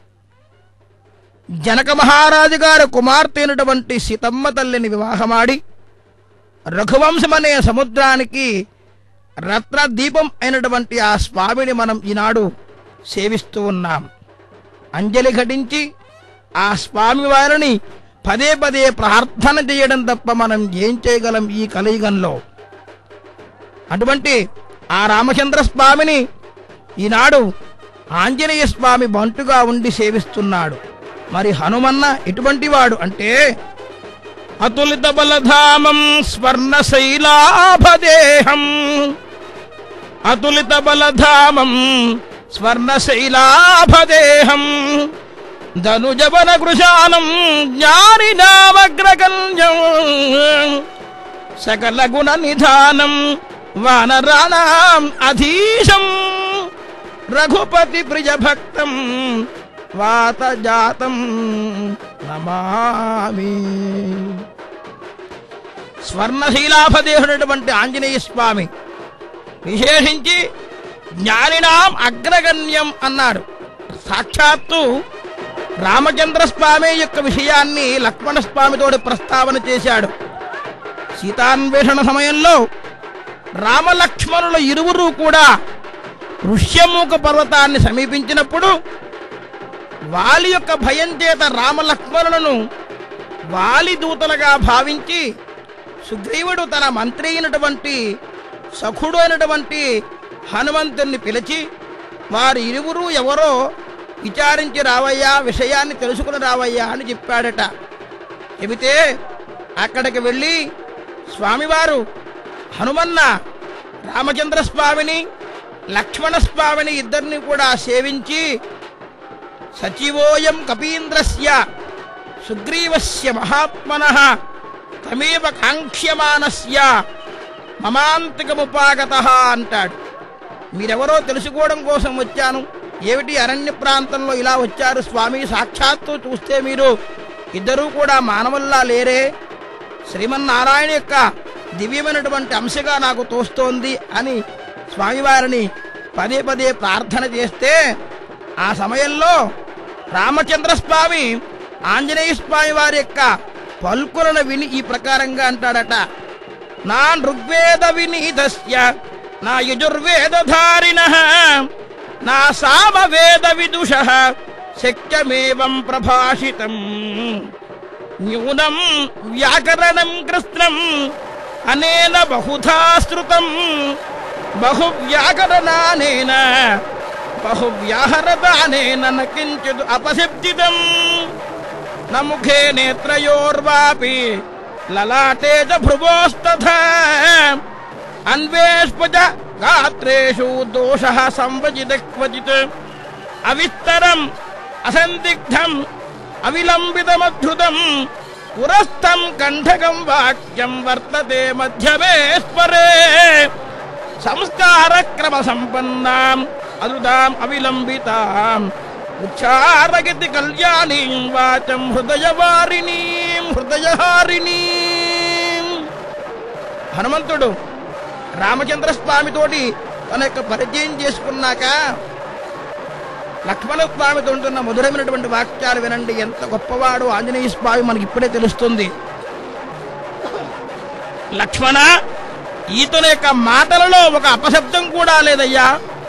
జనక మహారాజు గారి కుమార్తె అయినటువంటి సీతమ్మ తల్లిని వివాహమాడి రఘువంశమనే సముద్రానికి రత్న దీపం అయినటువంటి ఆ స్వామిని మనం ఈనాడు సేవిస్తూ ఉన్నాం అంజలి ఘటించి ఆ స్వామి వారిని పదే పదే ప్రార్థన చేయడం తప్ప మనం ఏం చేయగలం ఈ కలియుగంలో అటువంటి ఆ రామచంద్ర స్వామిని ఈనాడు ఆంజనేయ స్వామి బంటుగా ఉండి సేవిస్తున్నాడు మరి హనుమన్న ఎటువంటి వాడు అంటే అతులిత బలధామం స్వర్ణ శైలాభదేహం అతులిత బలధామం స్వర్ణ శైలాభదేహం ధనుజవన కృశానం జ్ఞానినామగ్రగణ్యం సకల గుణ నిధానం వానరాణాం అధీశం రఘుపతి ప్రియ భక్తం వాత నమామి స్వర్ణశీలాభదేహుడటువంటి ఆంజనేయ స్వామి విశేషించి జ్ఞానినాం అగ్రగణ్యం అన్నాడు సాక్షాత్తు రామచంద్ర స్వామి యొక్క విషయాన్ని లక్ష్మణ స్వామితోటి ప్రస్తావన చేశాడు సీతాన్వేషణ సమయంలో రామలక్ష్మణుల ఇరువురు కూడా ఋష్యమూక పర్వతాన్ని సమీపించినప్పుడు వాలి యొక్క భయం చేత రామలక్ష్మణులను వాలి దూతలుగా భావించి సుగ్రీవుడు తన మంత్రి అయినటువంటి సఖుడు అయినటువంటి హనుమంతుణ్ణి పిలిచి వారి ఇరువురు ఎవరో విచారించి రావయ్యా విషయాన్ని తెలుసుకుని రావయ్యా అని చెప్పాడట చెబితే అక్కడికి వెళ్ళి స్వామివారు హనుమన్న రామచంద్ర స్వామిని లక్ష్మణ స్వామిని ఇద్దరిని కూడా సేవించి సచివోయం కపీంద్రస్య సుగ్రీవస్య మహాత్మన తమేవ కాంక్ష్యమానస్య మమాంతికముపాగత అంటాడు మీరెవరో తెలుసుకోవడం కోసం వచ్చాను ఏమిటి అరణ్య ప్రాంతంలో ఇలా వచ్చారు స్వామి సాక్షాత్తు చూస్తే మీరు ఇద్దరూ కూడా మానవుల్లా లేరే శ్రీమన్నారాయణ యొక్క దివ్యమైనటువంటి అంశగా నాకు తోస్తోంది అని స్వామివారిని పదే పదే ప్రార్థన చేస్తే ఆ సమయంలో రామచంద్ర స్వామి ఆంజనేయ స్వామి వారి యొక్క పలుకులను విని ఈ ప్రకారంగా అంటాడట నా ఋగ్వేద వినీతస్య నా యజుర్వేదధారిణ నా సామవేద విదుష శక్యమేవం ప్రభాషితం న్యూనం వ్యాకరణం కృష్ణం అనేన బహుధా శృతం బహు వ్యాకరణానేన బహు వ్యాహరదానేన న కించిద్ అపశబ్దితం న ముఖే నేత్రయోర్వాపి లలాటే చ భ్రువోస్తథా అన్వేష్పజ గాత్రేషు దోష సంవజిత క్వచిత్ అవిస్తరం అసందిగ్ధం అవిలంబితమద్భుతం పురస్థం కంఠకం వాక్యం వర్తతే మధ్యమే స్వరే సంస్కార క్రమ సంపన్నాం అదుదాం అవిలంబితాం ఉచ్చారగతి కళ్యాణీం వాచం హృదయవారిణీం హృదయహారిణీం హనుమంతుడు రామచంద్ర స్వామితోటి తన యొక్క పరిచయం చేసుకున్నాక లక్ష్మణ స్వామితో ఉంటున్న మధురమైనటువంటి వాక్యాలు వినండి ఎంత గొప్పవాడు ఆంజనేయ స్వామి మనకి ఇప్పుడే తెలుస్తుంది లక్ష్మణ ఈతని యొక్క మాటలలో ఒక అపశబ్దం కూడా లేదయ్యా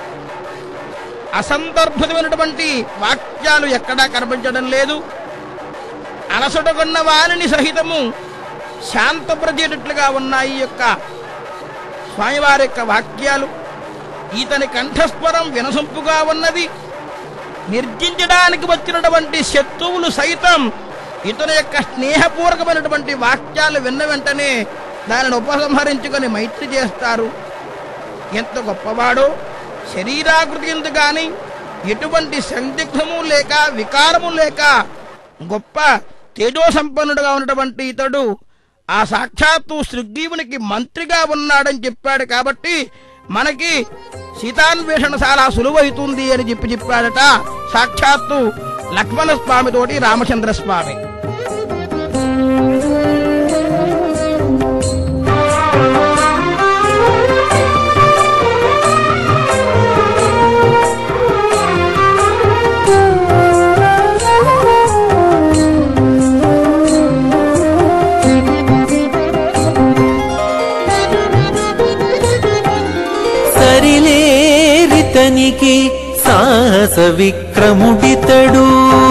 అసందర్భితమైనటువంటి వాక్యాలు ఎక్కడా కనిపించడం లేదు అలసటకున్న వారిని సహితము శాంతపరిచేటట్లుగా ఉన్నాయి ఈ యొక్క స్వామివారి యొక్క వాక్యాలు ఈతని కంఠస్వరం వినసొంపుగా ఉన్నది నిర్జించడానికి వచ్చినటువంటి శత్రువులు సైతం ఇతని యొక్క స్నేహపూర్వకమైనటువంటి వాక్యాలు విన్న వెంటనే దానిని ఉపసంహరించుకొని మైత్రి చేస్తారు ఎంత గొప్పవాడో శరీరాకృతి ఎందు కానీ ఎటువంటి సందిగ్ధము లేక వికారము లేక గొప్ప తేజో సంపన్నుడుగా ఉన్నటువంటి ఇతడు ఆ సాక్షాత్తు శ్రీగ్రీవునికి మంత్రిగా ఉన్నాడని చెప్పాడు కాబట్టి మనకి సీతాన్వేషణ చాలా సులువైతుంది అని చెప్పి చెప్పాడట సాక్షాత్తు లక్ష్మణ స్వామితోటి రామచంద్ర స్వామి సరిలేరితనికి సాహస విక్రముడితడు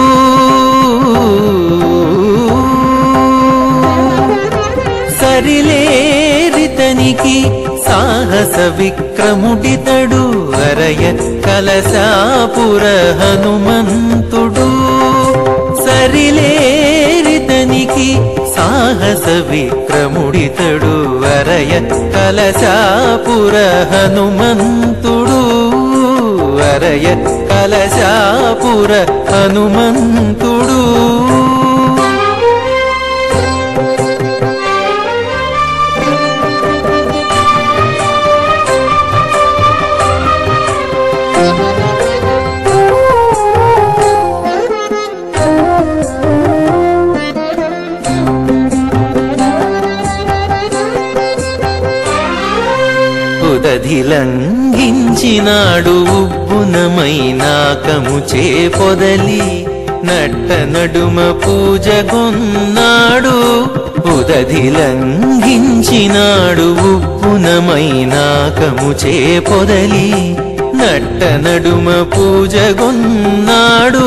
సరిలేరితనికి సాహస విక్రముడితడు అరయ కలశాపుర హనుమంతుడు సరిలేరితనికి సాహస విక్రముడితడు అరయ కలశాపుర హనుమంతుడు అరయ కలశాపుర హనుమంతుడు ఉదధిలంఘించినాడు ఉబ్బునమైనాకము చేపొదలి నట్ట నడుమ పూజగొన్నాడు ఉదధిలంఘించినాడు ఉబ్బునమైనాకము చేపొదలి నట్ట నడుమ పూజగొన్నాడు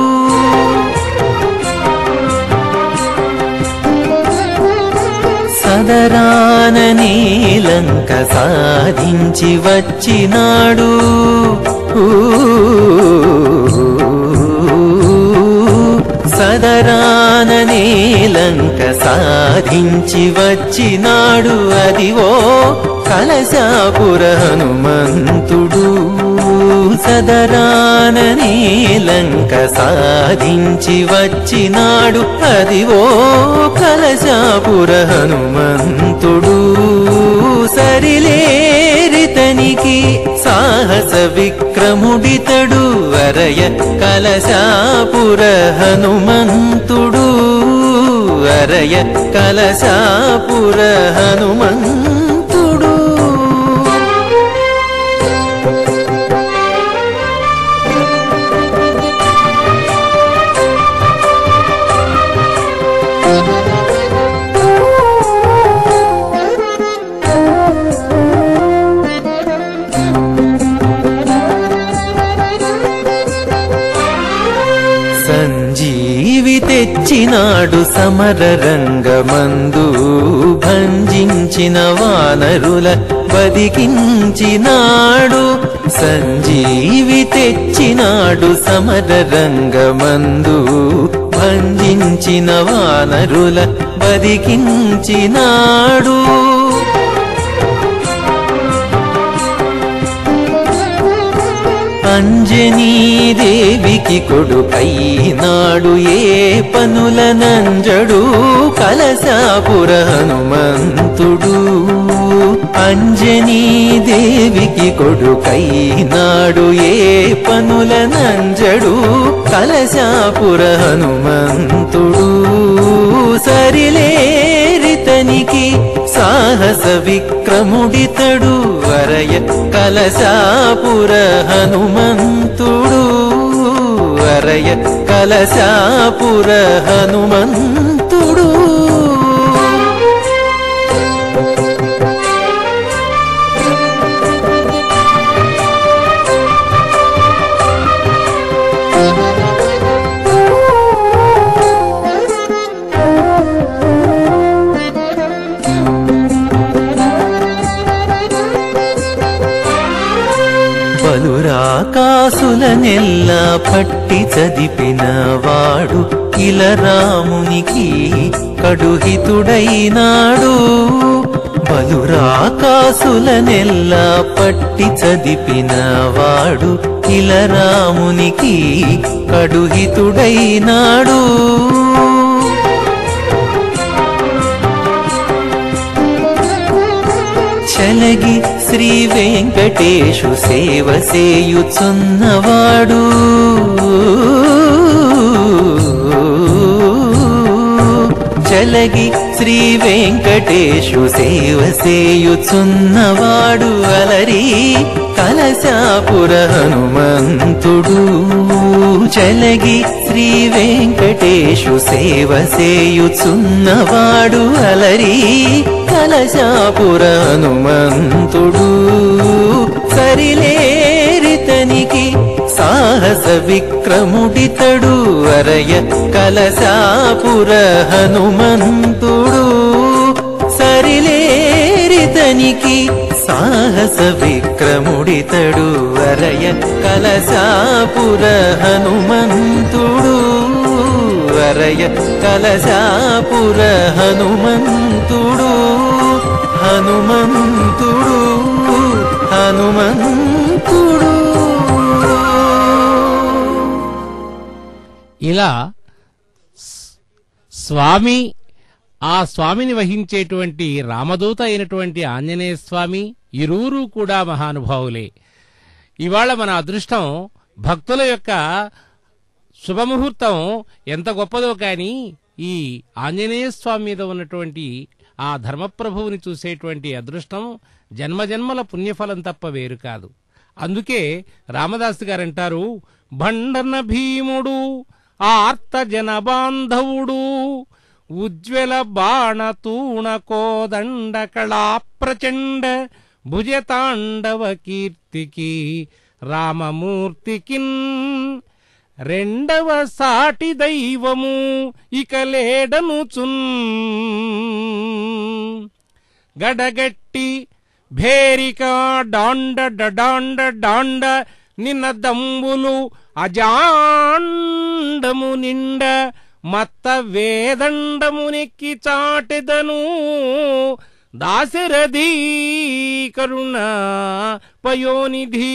సదరాన నీలంక సాధించి వచ్చినాడు ఊ సదరాననే లంక సాధించి వచ్చినాడు అదివో కలశాపుర హనుమంతుడు సదరాననే లంక సాధించి వచ్చినాడు అదివో కలశాపుర హనుమంతుడు సరిలేరితనికి సాహస విక్రముడితడు వరయ కలశాపుర హనుమంతుడు వరయ కలశాపుర హనుమంతుడు సంజీవి తెచ్చినాడు సమర రంగమందు భంజించిన వానరుల బదికించినాడు సంజీవి తెచ్చినాడు సమర రంగమందు భంజించిన వానరుల బదికించినాడు అంజనీదేవికి కొడుకైనాడు ఏ పనుల నంజడు కలశాపుర హనుమంతుడు అంజనీదేవికి కొడుకైనాడు ఏ పనుల నంజడు కలశాపుర హనుమంతుడు సరిలేరితనికి సాహస విక్రముడితడు వరయ కలశాపుర హనుమంతుడు వరయ కలశాపుర హనుమంతుడు బలురాకాసుల నెల్ల పట్టి చదిపిన వాడు ఇల రామునికి కడుహితుడైనాడు బలురాకాసుల నెల్ల పట్టి చదిపిన వాడు ఇల రామునికి కడుహితుడైనాడు చలగి శ్రీ వెంకటేశు సేవ సేయుచున్నవాడు చలగి శ్రీ వెంకటేశు సేవ సేయుచున్నవాడు అలరి కలశాపుర హనుమంతుడు చలగి శ్రీ వెంకటేశు సేవ సేయుచున్నవాడు అలరి కలశాపుర హనుమంతుడు సరిలేరితనికి సాహస విక్రముడితడు వరయ కలశాపుర హనుమంతుడు సరిలేరితనికి సాహస విక్రముడితడు వరయ కలశాపుర హనుమంతుడు వరయ కలశాపుర హనుమంతుడు హనుమంతుడు హనుమంతుడు ఇలా స్- స్వామి ఆ స్వామిని వహించేటువంటి రామదూత అయినటువంటి ఆంజనేయ స్వామి ఇరువురు కూడా మహానుభావులే ఇవాళ మన అదృష్టం భక్తుల యొక్క శుభముహూర్తం ఎంత గొప్పదో కాని ఈ ఆంజనేయ స్వామి మీద ఉన్నటువంటి ఆ ధర్మప్రభువుని చూసేటువంటి అదృష్టం జన్మజన్మల పుణ్యఫలం తప్ప వేరు కాదు అందుకే రామదాసు గారు అంటారు భండన భీముడు ఆర్త జన బాంధవుడు ఉజ్వల బాణ తూణ కోదండ కళా ప్రచండ భుజతాండవ కీర్తికి రామమూర్తికిన్ రెండవ సాటి దైవము ఇక లేడనుచున్ గడగట్టి భేరిక డాండ డడాండ డాండ నిన్న దంబులు అజాండము నిండ మత్త వేదండమునెక్కి చాటెదను దాశరథీ కరుణ పయోనిధి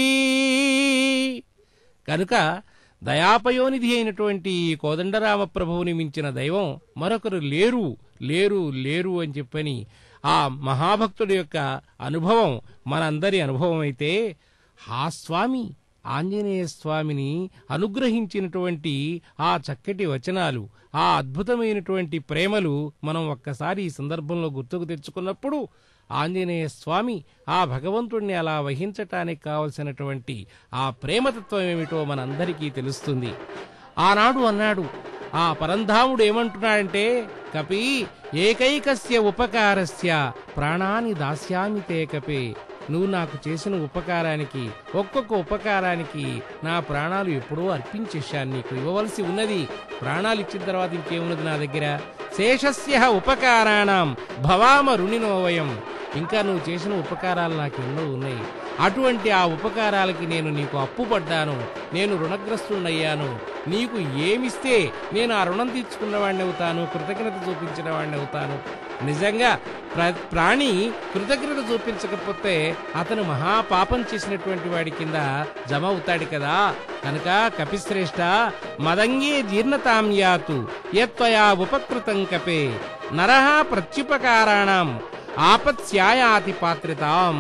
కనుక దయాపయోనిధి అయినటువంటి ఈ కోదండరామ ప్రభువుని మించిన దైవం మరొకరు లేరు లేరు లేరు అని చెప్పని ఆ మహాభక్తుడి యొక్క అనుభవం మనందరి అనుభవం అయితే ఆ స్వామి ఆంజనేయ స్వామిని అనుగ్రహించినటువంటి ఆ చక్కటి వచనాలు ఆ అద్భుతమైనటువంటి ప్రేమలు మనం ఒక్కసారి ఈ సందర్భంలో గుర్తుకు తెచ్చుకున్నప్పుడు ఆంజనేయ స్వామి ఆ భగవంతుణ్ణి అలా వహించటానికి కావలసినటువంటి ఆ ప్రేమతత్వం ఏమిటో మనందరికీ తెలుస్తుంది ఆనాడు అన్నాడు ఆ పరంధాముడు ఏమంటున్నాడంటే కపి ఏకైకస్య ఉపకారస్య ప్రాణాన్ని దాస్యామి తే కపే నువ్వు నాకు చేసిన ఉపకారానికి ఒక్కొక్క ఉపకారానికి నా ప్రాణాలు ఎప్పుడో అర్పించేశాను నీకు ఇవ్వవలసి ఉన్నది ప్రాణాలు ఇచ్చిన తర్వాత ఇంకేమున్నది నా దగ్గర శేషస్య ఉపకారాణం భవామ రుణినోవయం ఇంకా నువ్వు చేసిన ఉపకారాలు నాకు ఎన్నో ఉన్నాయి అటువంటి ఆ ఉపకారాలకి నేను నీకు అప్పు పడ్డాను నేను రుణగ్రస్తున్నయ్యాను నీకు ఏమిస్తే నేను ఆ రుణం తీర్చుకున్న వాడిని అవుతాను కృతజ్ఞత చూపించిన వాడిని అవుతాను నిజంగా ప్ర- ప్రాణి కృతజ్ఞత చూపించకపోతే అతను మహాపాపం చేసినటువంటి వాడి కింద జమ అవుతాడు కదా కనుక కపిశ్రేష్ఠ మదంగే జీర్ణతాం యాతు యత్వయా ఉపకృతం కపే నరహ ప్రత్యుపకారాణం ఆపత్స్యాయాతి పాత్రితాం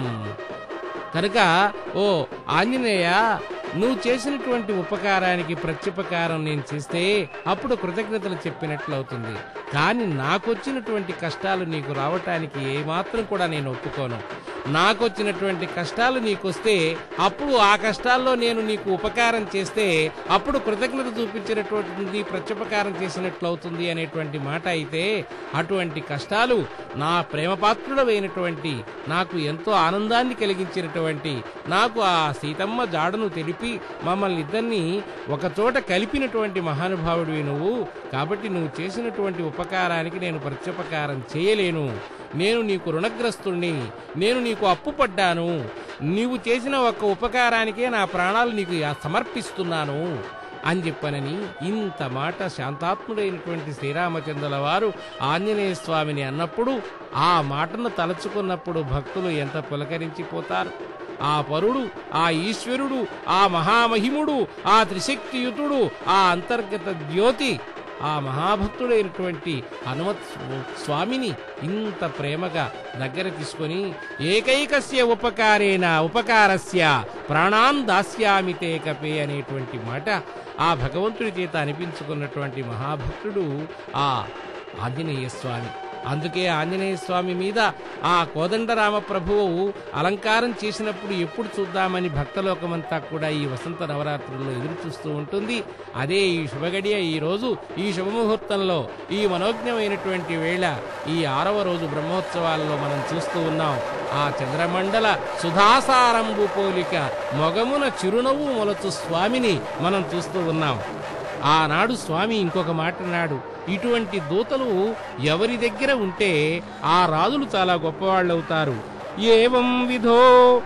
కనుక ఓ ఆంజనేయ నువ్వు చేసినటువంటి ఉపకారానికి ప్రత్యుపకారం నేను చేస్తే అప్పుడు కృతజ్ఞతలు చెప్పినట్లు అవుతుంది కానీ నాకొచ్చినటువంటి కష్టాలు నీకు రావటానికి ఏమాత్రం కూడా నేను ఒప్పుకోను నాకొచ్చినటువంటి కష్టాలు నీకొస్తే అప్పుడు ఆ కష్టాల్లో నేను నీకు ఉపకారం చేస్తే అప్పుడు కృతజ్ఞత చూపించినటువంటి ప్రత్యుపకారం చేసినట్లు అవుతుంది అనేటువంటి మాట అయితే అటువంటి కష్టాలు నా ప్రేమపాత్రుడమైనటువంటి నాకు ఎంతో ఆనందాన్ని కలిగించినటువంటి నాకు ఆ సీతమ్మ జాడను తెలిపి మమ్మల్ని ఇద్దరిని ఒక చోట కలిపినటువంటి మహానుభావుడివి నువ్వు కాబట్టి నువ్వు చేసినటువంటి ఉపకారానికి నేను ప్రత్యుపకారం చేయలేను నేను నీకు రుణగ్రస్తుణ్ణి నేను నీకు అప్పు పడ్డాను నీవు చేసిన ఒక్క ఉపకారానికే నా ప్రాణాలు నీకు సమర్పిస్తున్నాను అని చెప్పనని ఇంత మాట శాంతాత్ముడైనటువంటి శ్రీరామచంద్రుల వారు ఆంజనేయ స్వామిని అన్నప్పుడు ఆ మాటను తలచుకున్నప్పుడు భక్తులు ఎంత పులకరించిపోతారు ఆ పరుడు ఆ ఈశ్వరుడు ఆ మహామహిముడు ఆ త్రిశక్తియుతుడు ఆ అంతర్గత జ్యోతి ఆ మహాభక్తుడైనటువంటి హనుమత్ స్వామిని ఇంత ప్రేమగా దగ్గర తీసుకొని ఏకైకస్య ఉపకారేణ ఉపకారస్య ప్రాణాన్ దాస్యామి తే కపే అనేటువంటి మాట ఆ భగవంతుడి చేత అనిపించుకున్నటువంటి మహాభక్తుడు ఆ ఆంజనేయ స్వామి అందుకే ఆంజనేయ స్వామి మీద ఆ కోదండరామ ప్రభువు అలంకారం చేసినప్పుడు ఎప్పుడు చూద్దామని భక్తలోకమంతా కూడా ఈ వసంత నవరాత్రుల్లో ఎదురు చూస్తూ ఉంటుంది అదే ఈ శుభగడియ ఈ రోజు ఈ శుభముహూర్తంలో ఈ మనోజ్ఞమైనటువంటి వేళ ఈ ఆరవ రోజు బ్రహ్మోత్సవాలలో మనం చూస్తూ ఉన్నాం ఆ చంద్రమండల సుధాసారంభు పోలిక మొగమున చిరునవ్వు మొలచు స్వామిని మనం చూస్తూ ఉన్నాం ఆనాడు స్వామి ఇంకొక మాట అన్నాడు ఇటువంటి దూతలు ఎవరి దగ్గర ఉంటే ఆ రాజులు చాలా గొప్పవాళ్ళవుతారు ఏవం విధో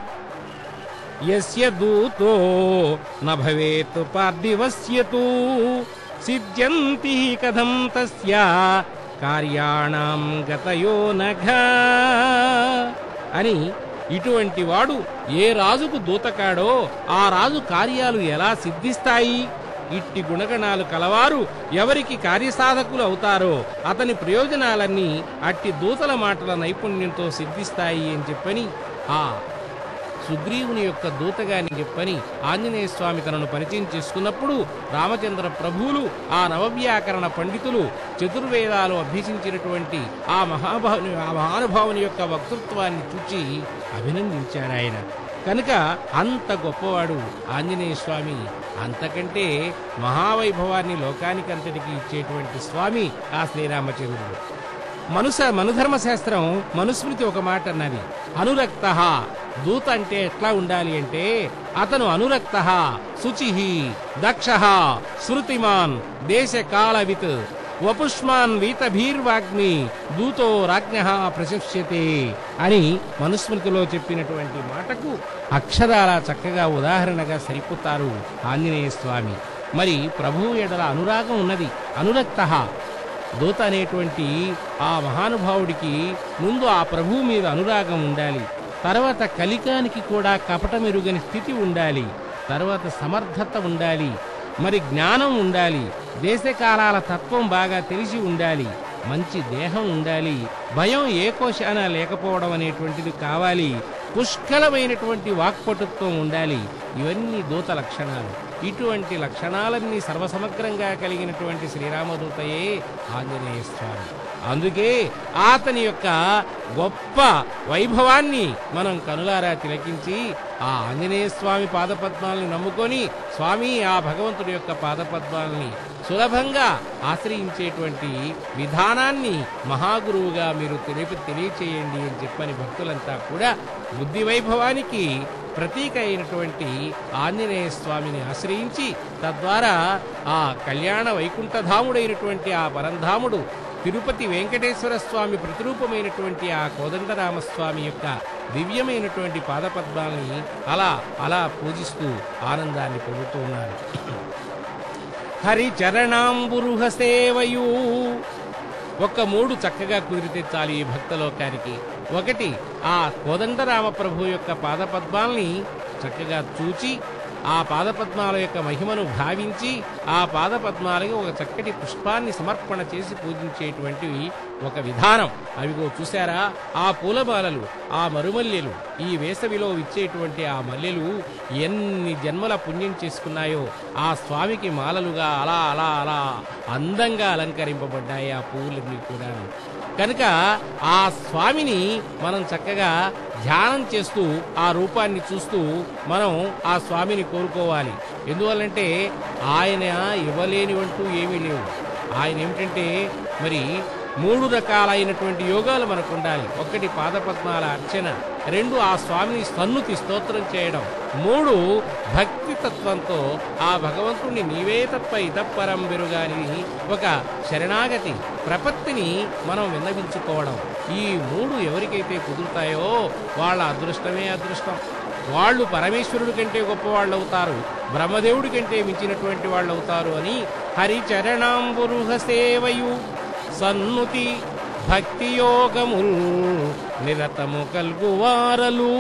యస్య దూతో న భవేత్ పార్థివస్యతు సిద్ధ్యంతి కథం తస్య కార్యాణం గతయో నఘ అని ఇటువంటి వాడు ఏ రాజుకు దూతకాడో ఆ రాజు కార్యాలు ఎలా సిద్ధిస్తాయి ఇట్టి గుణగణాలు కలవారు ఎవరికి కార్యసాధకులు అవుతారో అతని ప్రయోజనాలన్నీ అట్టి దూతల మాటల నైపుణ్యంతో సిద్ధిస్తాయి అని చెప్పని ఆ సుగ్రీవుని యొక్క దూతగా అని చెప్పని ఆంజనేయ స్వామి తనను పరిచయం చేసుకున్నప్పుడు రామచంద్ర ప్రభువులు ఆ నవవ్యాకరణ పండితులు చతుర్వేదాలు అభ్యసించినటువంటి ఆ మహాభావుని ఆ మహానుభావుని యొక్క వక్తృత్వాన్ని చూచి అభినందించాడు ఆయన కనుక అంత గొప్పవాడు ఆంజనేయ స్వామి అంతకంటే మహావైభవాన్ని లోకానికంతటికి ఇచ్చేటువంటి స్వామి ఆ శ్రీరామచంద్రుడు మనుస మనుధర్మ శాస్త్రం మనుస్మృతి ఒక మాట అన్నది అనురక్త దూత అంటే ఎట్లా ఉండాలి అంటే అతను అనురక్త శుచి దక్ష శృతిమాన్ దేశ కాలవిత్ వపుష్మాన్ వీతభీర్వాగ్ని దూతో రాజ్ఞ ప్రశస్యతే అని మనుస్మృతిలో చెప్పినటువంటి మాటకు అక్షరాల చక్కగా ఉదాహరణగా సరిపోతారు ఆంజనేయ స్వామి మరి ప్రభువు ఎడల అనురాగం ఉన్నది అనురక్త దూత అనేటువంటి ఆ మహానుభావుడికి ముందు ఆ ప్రభువు మీద అనురాగం ఉండాలి తర్వాత కలికానికి కూడా కపటమెరుగని స్థితి ఉండాలి తర్వాత సమర్థత ఉండాలి మరి జ్ఞానం ఉండాలి దేశకాలాల తత్వం బాగా తెలిసి ఉండాలి మంచి దేహం ఉండాలి భయం ఏ కోశాన లేకపోవడం అనేటువంటిది కావాలి పుష్కలమైనటువంటి వాక్పటుత్వం ఉండాలి ఇవన్నీ దూత లక్షణాలు ఇటువంటి లక్షణాలన్నీ సర్వసమగ్రంగా కలిగినటువంటి శ్రీరామదూతయే ఆంజనేయ స్వామి అందుకే అతని యొక్క గొప్ప వైభవాన్ని మనం కనులారా తిలకించి ఆ ఆంజనేయ స్వామి పాదపద్మాలని నమ్ముకొని స్వామి ఆ భగవంతుడి యొక్క పాదపద్మాలని సులభంగా ఆశ్రయించేటువంటి విధానాన్ని మహాగురువుగా మీరు తెలిపి తెలియచేయండి అని చెప్పని భక్తులంతా కూడా బుద్ధి వైభవానికి ప్రతీక అయినటువంటి ఆంజనేయ స్వామిని ఆశ్రయించి తద్వారా ఆ కళ్యాణ వైకుంఠధాముడైనటువంటి ఆ పరంధాముడు తిరుపతి వెంకటేశ్వర స్వామి ప్రతిరూపమైనటువంటి ఆ కోదండరామస్వామి యొక్క దివ్యమైనటువంటి పాదపద్మాల్ని అలా అలా పూజిస్తూ ఆనందాన్ని పొందుతూ ఉన్నారు హరి చరణాంబురుహ సేవయు ఒక్క మూడు చక్కగా కుదిరితే చాలు ఈ భక్తలోకానికి ఒకటి ఆ కోదండరామ ప్రభు యొక్క పాదపద్మాల్ని చక్కగా చూచి ఆ పాదపద్మాల యొక్క మహిమను భావించి ఆ పాదపద్మాలకి ఒక చక్కటి పుష్పాన్ని సమర్పణ చేసి పూజించేటువంటివి ఒక విధానం అవిగో చూశారా ఆ పూలమాలలు ఆ మరుమల్లెలు ఈ వేసవిలో ఇచ్చేటువంటి ఆ మల్లెలు ఎన్ని జన్మల పుణ్యం చేసుకున్నాయో ఆ స్వామికి మాలలుగా అలా అలా అలా అందంగా అలంకరింపబడ్డాయి ఆ పువ్వులన్నీ కూడా కనుక ఆ స్వామిని మనం చక్కగా ధ్యానం చేస్తూ ఆ రూపాన్ని చూస్తూ మనం ఆ స్వామిని కోరుకోవాలి ఎందువల్లంటే ఆయన ఇవ్వలేనివంటూ ఏమీ లేవు ఆయన ఏమిటంటే మరి మూడు రకాలైనటువంటి యోగాలు మనకు ఉండాలి ఒకటి పాదపద్మాల అర్చన రెండు ఆ స్వామిని సన్నుతి స్తోత్రం చేయడం మూడు భక్తి తత్వంతో ఆ భగవంతుణ్ణి నీవే తప్ప ఇతప్పరం బెరుగాని ఒక శరణాగతి ప్రపత్తిని మనం విన్నవించుకోవడం ఈ మూడు ఎవరికైతే కుదురుతాయో వాళ్ళ అదృష్టమే అదృష్టం వాళ్ళు పరమేశ్వరుడి కంటే గొప్పవాళ్ళు అవుతారు బ్రహ్మదేవుడి కంటే మించినటువంటి వాళ్ళు అవుతారు అని హరిచరణాంబురుహ సేవయు సన్నుతి భక్తి యోగముల్ నిరతము కల్గువారలు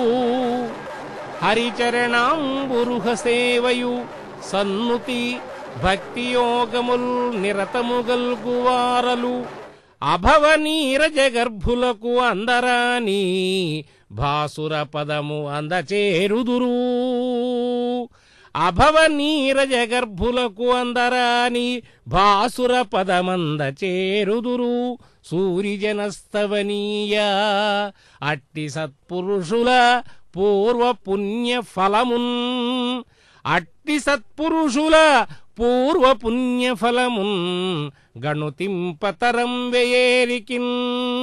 హరిచరణాంబురుహ సేవయు సన్నుతి భక్తి యోగముల్ నిరతము గల్గువారలు అభవ నీరజ గర్భులకు అందరాని భాసుర పదము అందచేరుదురు అభవ నీరజ గర్భులకు అందరాని భాసుర పదమంద చేరుదురు సూరిజనస్తవనీయ అట్టి సత్పురుషుల పూర్వ పుణ్య ఫలమున్ అట్టి సత్పురుషుల పూర్వ పుణ్య ఫలమున్ గణుతింపతరం వేయేరికిన్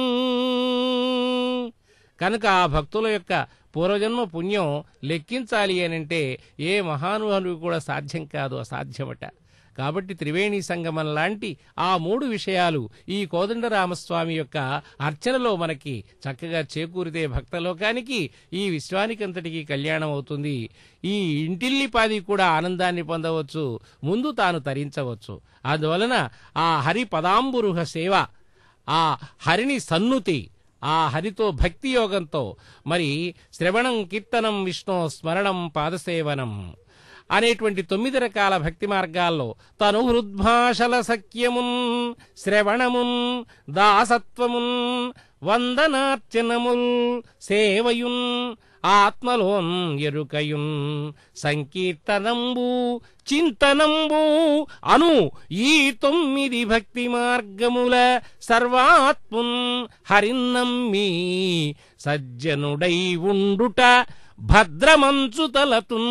కనుక ఆ భక్తుల యొక్క పూర్వజన్మ పుణ్యం లెక్కించాలి అనంటే ఏ మహానుభావులు కూడా సాధ్యం కాదు అసాధ్యమట కాబట్టి త్రివేణి సంగమం లాంటి ఆ మూడు విషయాలు ఈ కోదండరామస్వామి యొక్క అర్చనలో మనకి చక్కగా చేకూరితే భక్తలోకానికి ఈ విశ్వానికంతటికి కళ్యాణం అవుతుంది ఈ ఇంటిల్లిపాది కూడా ఆనందాన్ని పొందవచ్చు ముందు తాను తరించవచ్చు అందువలన ఆ హరి పదాంబురుహ సేవ ఆ హరిని సన్నుతి ఆ హరితో భక్తి యోగంతో మరి శ్రవణం కీర్తనం విష్ణు స్మరణం పాదసేవనం అనేటువంటి తొమ్మిది రకాల భక్తి మార్గాల్లో తను హృద్భాషల సఖ్యమున్ శ్రవణమున్ దాసత్వమున్ వందనార్చనముల్ సేవయున్ ఆత్మలోన్ ఎరుకయున్ సంకీర్తనంబు చింతనంబు అను ఈ తొమ్మిది భక్తి మార్గముల సర్వాత్మున్ హరిన్నమ్మి సజ్జనుడై ఉండుట భద్రమంచు తలతున్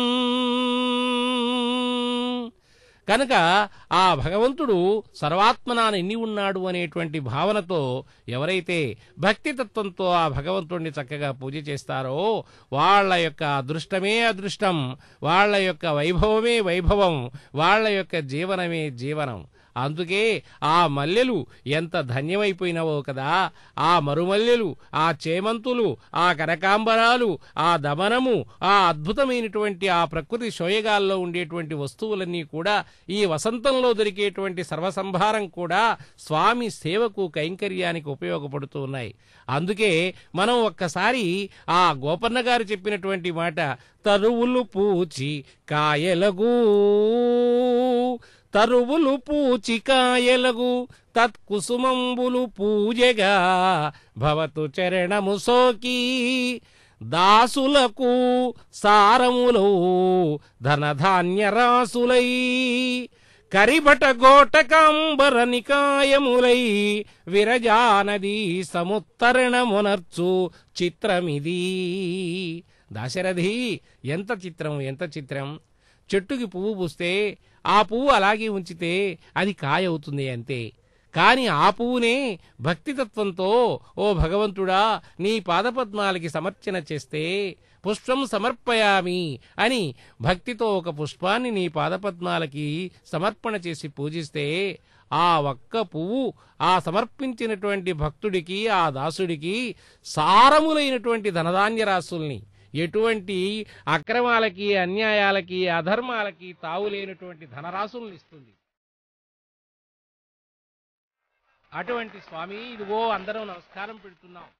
కనుక ఆ భగవంతుడు సర్వాత్మనా ఎన్ని ఉన్నాడు అనేటువంటి భావనతో ఎవరైతే భక్తి తత్వంతో ఆ భగవంతుడిని చక్కగా పూజ చేస్తారో వాళ్ళ యొక్క అదృష్టమే అదృష్టం వాళ్ళ యొక్క వైభవమే వైభవం వాళ్ళ యొక్క జీవనమే జీవనం అందుకే ఆ మల్లెలు ఎంత ధన్యమైపోయినవో కదా ఆ మరుమల్లెలు ఆ చేమంతులు ఆ కనకాంబరాలు ఆ దమనము ఆ అద్భుతమైనటువంటి ఆ ప్రకృతి శోయగాల్లో ఉండేటువంటి వస్తువులన్నీ కూడా ఈ వసంతంలో దొరికేటువంటి సర్వసంభారం కూడా స్వామి సేవకు కైంకర్యానికి ఉపయోగపడుతూ ఉన్నాయి అందుకే మనం ఒక్కసారి ఆ గోపన్న గారు చెప్పినటువంటి మాట తరువులు పూచి కాయలగు తరువులు పూచి కాయలగు తత్కుసుమంబులు పూజగా భవతు చరణము సోకి దాసులకు సారములు ధనధాన్య రాసులై కరిబట గోటకాంబర నికాయములై విరజానది సముత్తరణమునర్చు చిత్రమిది దాశరథి ఎంత చిత్రం ఎంత చిత్రం చెట్టుకి పువ్వు పూస్తే ఆ పువ్వు అలాగే ఉంచితే అది కాయ అవుతుంది అంతే కాని ఆ పువ్వునే భక్తితత్వంతో ఓ భగవంతుడా నీ పాదపద్మాలకి సమర్చన చేస్తే పుష్పం సమర్పయామి అని భక్తితో ఒక పుష్పాన్ని నీ పాదపద్మాలకి సమర్పణ చేసి పూజిస్తే ఆ ఒక్క పువ్వు ఆ సమర్పించినటువంటి భక్తుడికి ఆ దాసుడికి సారములైనటువంటి ధనధాన్య రాసుల్ని ఎటువంటి అక్రమాలకి అన్యాయాలకి అధర్మాలకి తావులేనటువంటి ధనరాశుల్ని ఇస్తుంది అటువంటి స్వామి ఇదిగో అందరం నమస్కారం పెడుతున్నాం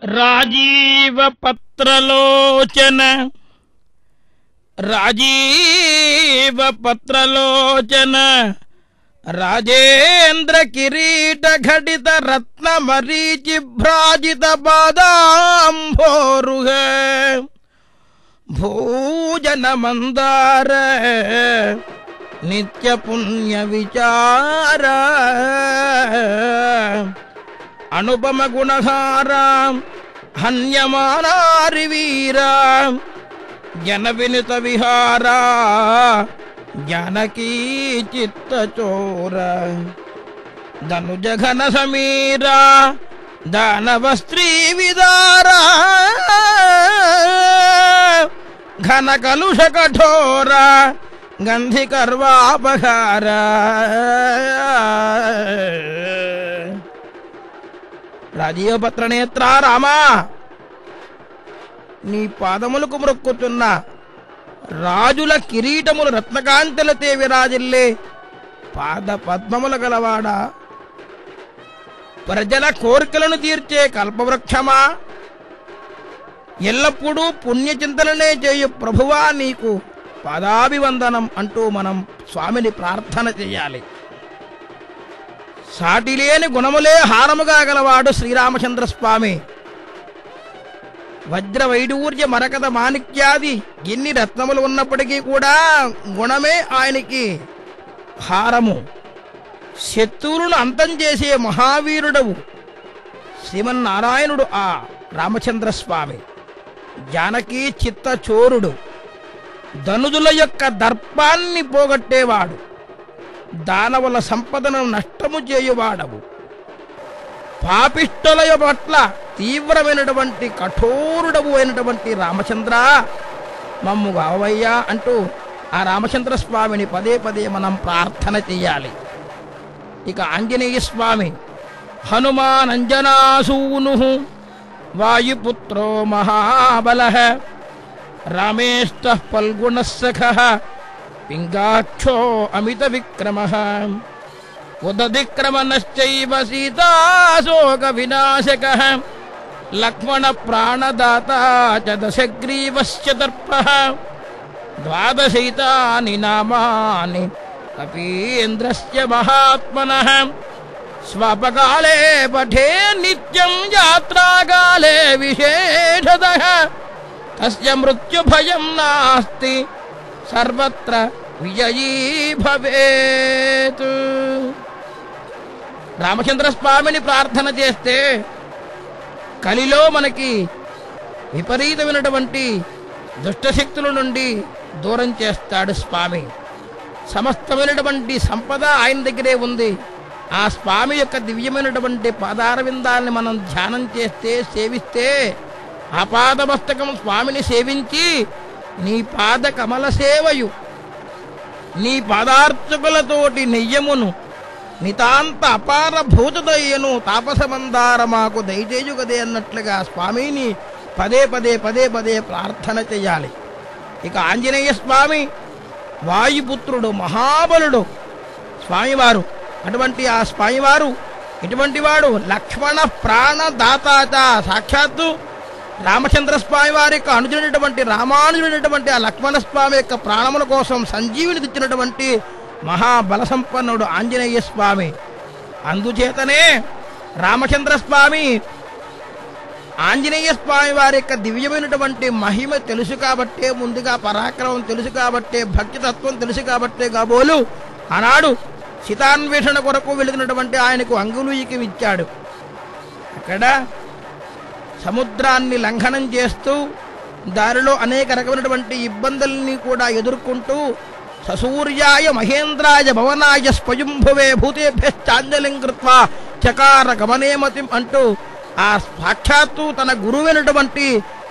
రాజీవ పత్రలోచన రాజీవ పత్రలోచన రాజేంద్ర కిరీట ఘటిత రత్న మరీచి భ్రాజిత పాదాంభోరుహ భూజన మందార నిత్య పుణ్య విచార అనుపమ గుణహార హన్యమానారి వీర జన వినుత విహార జానకీ చిత్త చోర ధనుజ ఘన సమీర దానవ స్త్రీ విదార ఘన కలుష కఠోర గంధి కర్వాపహార రాజీవపత్ర నేత్ర రామా నీ పాదములకు మొక్కుతున్నా రాజుల కిరీటములు రత్నకాంతలతే విరాజిల్లే పాద పద్మముల గలవాడా ప్రజల కోరికలను తీర్చే కల్పవృక్షమా ఎల్లప్పుడూ పుణ్యచింతననే చేయు ప్రభువా నీకు పాదాభివందనం అంటూ మనం స్వామిని ప్రార్థన చేయాలి సాటిలేని గుణములే హారముగా గలవాడు శ్రీరామచంద్ర స్వామి వజ్ర వైడూర్య మరకత మాణిక్యాది ఎన్ని రత్నములు ఉన్నప్పటికీ కూడా గుణమే ఆయనకి హారము శత్రువులను అంతం చేసే మహావీరుడవు శ్రీమన్నారాయణుడు ఆ రామచంద్ర స్వామి జానకి చిత్త చోరుడు ధనుజుల యొక్క దర్పాన్ని పోగొట్టేవాడు దానవుల సంపదను నష్టము చేయువాడవు పాపిష్టుల పట్ల తీవ్రమైనటువంటి కఠోరుడవు అయినటువంటి రామచంద్ర మమ్ము గావయ్యా అంటూ ఆ రామచంద్ర స్వామిని పదే పదే మనం ప్రార్థన చెయ్యాలి ఇక ఆంజనేయ స్వామి హనుమానంజనాసూను వాయుపుత్రో మహాబల రామేష్ట ఫల్గుణసఖ పింగాక్షో అమిత విక్రమ ఉదదిక్రమణశ్చైవ సీతాశోక వినాశక లక్ష్మణ ప్రాణదాత చ దశగ్రీవశ్చ దర్ప ద్వాదశైతాని నామాని కపీంద్రస్య మహాత్మనః స్వపకాలే పఠే నిత్యం యాత్రాకాలే విశేషతః తస్య మృత్యుభయం నాస్తి సర్వత్ర విజయీ భవేత్ రామచంద్ర స్వామిని ప్రార్థన చేస్తే కలిలో మనకి విపరీతమైనటువంటి దుష్టశక్తుల నుండి దూరం చేస్తాడు స్వామి సమస్తమైనటువంటి సంపద ఆయన దగ్గరే ఉంది ఆ స్వామి యొక్క దివ్యమైనటువంటి పాదారవిందాన్ని మనం ధ్యానం చేస్తే సేవిస్తే ఆపాదమస్తకం స్వామిని సేవించి నీ పాద కమల సేవయు నీ పాదార్చకులతోటి నెయ్యమును నితాంత అపార భూతదయ్యను తాపసమందార మాకు దయచేయు కదే అన్నట్లుగా స్వామిని పదే పదే పదే పదే ప్రార్థన చేయాలి ఇక ఆంజనేయ స్వామి వాయుపుత్రుడు మహాబలుడు స్వామివారు అటువంటి ఆ స్వామివారు ఇటువంటి వాడు లక్ష్మణ ప్రాణదాతాత సాక్షాత్తు రామచంద్ర స్వామి వారి యొక్క అనుజుడైనటువంటి రామానుజుడైనటువంటి ఆ లక్ష్మణ స్వామి యొక్క ప్రాణముల కోసం సంజీవిని తెచ్చినటువంటి మహాబల సంపన్నుడు ఆంజనేయ స్వామి అందుచేతనే రామచంద్ర స్వామి ఆంజనేయ స్వామి వారి యొక్క దివ్యమైనటువంటి మహిమ తెలుసు కాబట్టే ముందుగా పరాక్రమం తెలుసు కాబట్టే భక్తి తత్వం తెలుసు కాబట్టే కాబోలు ఆనాడు సీతాన్వేషణ కొరకు వెళుతున్నటువంటి ఆయనకు అంగుళీకి ఇచ్చాడు అక్కడ సముద్రాన్ని లంఘనం చేస్తూ దారిలో అనేక రకమైనటువంటి ఇబ్బందుల్ని కూడా ఎదుర్కొంటూ ససూర్యాయ మహేంద్రాయ భవనాయ స్వయంభువే భూతేభ్యశ్చాంజలిం కృత్వా చకార గమనేమతిం అంటూ ఆ సాక్షాత్తు తన గురువైనటువంటి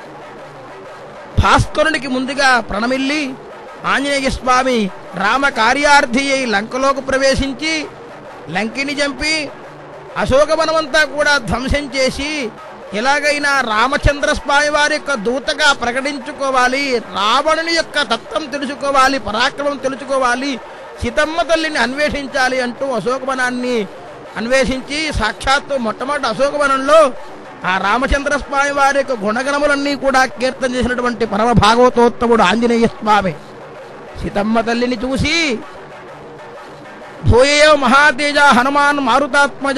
భాస్కరునికి ముందుగా ప్రణమిల్లి ఆంజనేయ స్వామి రామ కార్యార్థి అయి లంకలోకి ప్రవేశించి లంకిని చంపి అశోకవనమంతా కూడా ధ్వంసం చేసి ఎలాగైనా రామచంద్ర స్వామి వారి యొక్క దూతగా ప్రకటించుకోవాలి రావణుని యొక్క తత్వం తెలుసుకోవాలి పరాక్రమం తెలుసుకోవాలి సీతమ్మ తల్లిని అన్వేషించాలి అంటూ అశోకవనాన్ని అన్వేషించి సాక్షాత్తు మొట్టమొదటి అశోకవనంలో ఆ రామచంద్ర స్వామి వారి యొక్క గుణగణములన్నీ కూడా కీర్తన చేసినటువంటి పరమ భాగవతోత్తముడు ఆంజనేయ స్వామి సీతమ్మ తల్లిని చూసి భూయేవ మహాతేజ హనుమాన్ మారుతాత్మజ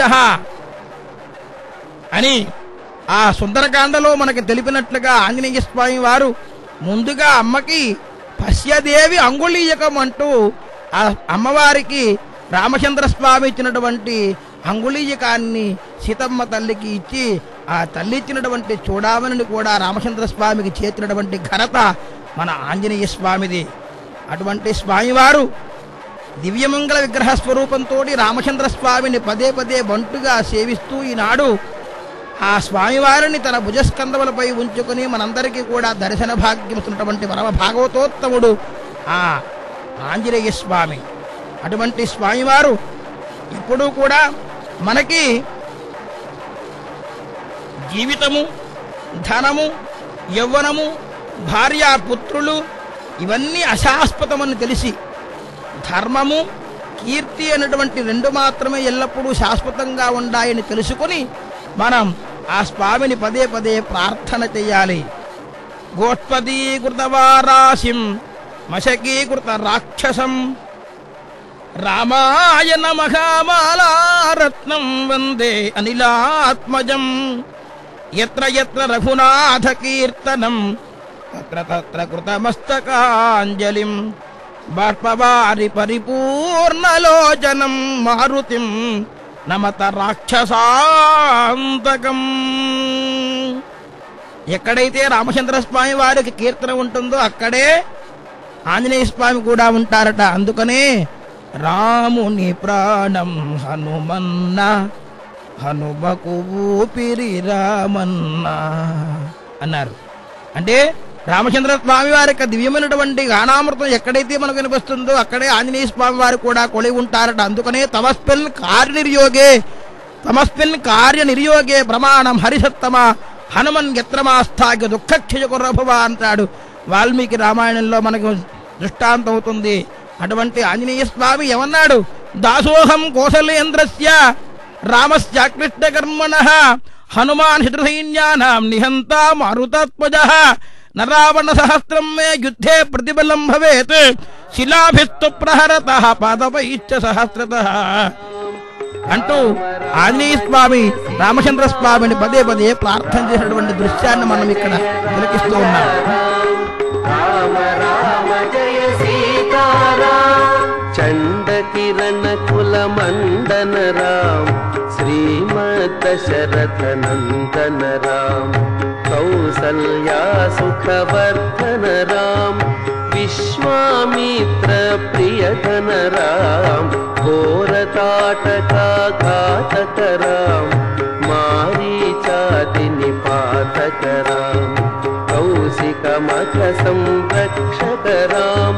అని ఆ సుందరకాండలో మనకి తెలిపినట్లుగా ఆంజనేయ స్వామి వారు ముందుగా అమ్మకి పశ్యదేవి అంగుళీయకం అంటూ ఆ అమ్మవారికి రామచంద్ర స్వామి ఇచ్చినటువంటి అంగుళీయకాన్ని సీతమ్మ తల్లికి ఇచ్చి ఆ తల్లి ఇచ్చినటువంటి చూడామణిని కూడా రామచంద్ర స్వామికి చేర్చినటువంటి ఘనత మన ఆంజనేయ స్వామిది అటువంటి స్వామివారు దివ్యమంగళ విగ్రహ స్వరూపంతో రామచంద్ర స్వామిని పదే పదే బంటుగా సేవిస్తూ ఈనాడు ఆ స్వామివారిని తన భుజస్కందములపై ఉంచుకుని మనందరికీ కూడా దర్శన భాగ్యముతున్నటువంటి పరమ భాగవతోత్తముడు ఆ ఆంజనేయ స్వామి అటువంటి స్వామివారు ఎప్పుడూ కూడా మనకి జీవితము ధనము యవ్వనము భార్య పుత్రులు ఇవన్నీ అశాశ్వతమని తెలిసి ధర్మము కీర్తి అనేటువంటి రెండు మాత్రమే ఎల్లప్పుడూ శాశ్వతంగా ఉండాయని తెలుసుకొని మనం ఆ స్వామిని పదే పదే ప్రార్థన చెయ్యాలి గోష్పదీకృతవారాశిం మశకీకృత రాక్షసం రామాయణ మహామాలారత్నం వందే అనిలాత్మజం ఎత్ర ఎత్ర రఘునాథ కీర్తనం తత్ర తత్ర కృతమస్తకాంజలిం బాష్పవారి పరిపూర్ణలోచనం మారుతిం నమత రాక్షసాంతకం ఎక్కడైతే రామచంద్ర స్వామి వారికి కీర్తన ఉంటుందో అక్కడే ఆంజనేయ స్వామి కూడా ఉంటారట అందుకనే రాముని ప్రాణం హనుమన్న హనుమకు ఊపిరి రామన్న అన్నారు అంటే రామచంద్ర స్వామి వారి యొక్క దివ్యమైనటువంటి గానామృతం ఎక్కడైతే మనకు వినిపిస్తుందో అక్కడే ఆంజనేయ స్వామి వారు కూడా కొలి ఉంటారట అందుకనే తమస్మిన్ కార్యనిర్యోగే తమస్మిన్ కార్య నిర్యోగే ప్రమాణం హరిసత్తమ హనుమన్ ఎత్రమాస్థాగ్య దుఃఖక్షయ కుర్రభవ అంటాడు వాల్మీకి రామాయణంలో మనకు దృష్టాంతం అవుతుంది అటువంటి ఆంజనేయ స్వామి ఏమన్నాడు దాసోహం కోసలేంద్రస్య రామస్య కృష్ణ కర్మణ హనుమాన్ శత్రుసైన్యానాం నిహంత మారుతాత్మజ నరావణ సహస్రం మే యుద్ధే ప్రతిబలం భవేత్ శిలాభిస్తు ప్రహరత పాదపైశ్చ సహస్రత అంటూ ఆంజనేయ స్వామి రామచంద్ర స్వామిని పదే పదే ప్రార్థన చేసినటువంటి దృశ్యాన్ని మనం ఇక్కడ తిలకిస్తూ ఉన్నాం రామ రామ జయ సీతారాం చండ కిరణ కుల మండన రామ్ శ్రీమద్ దశరథ నందన రామ్ కౌసల్యా సుఖవర్ధన రామ్ విశ్వామిత్ర ప్రియధన రామ్ ఘోరతాటకా ఘాతక రామ్ మారీచాతి నిపాతక రామ్ కౌశికమఖ సంరక్షక రామ్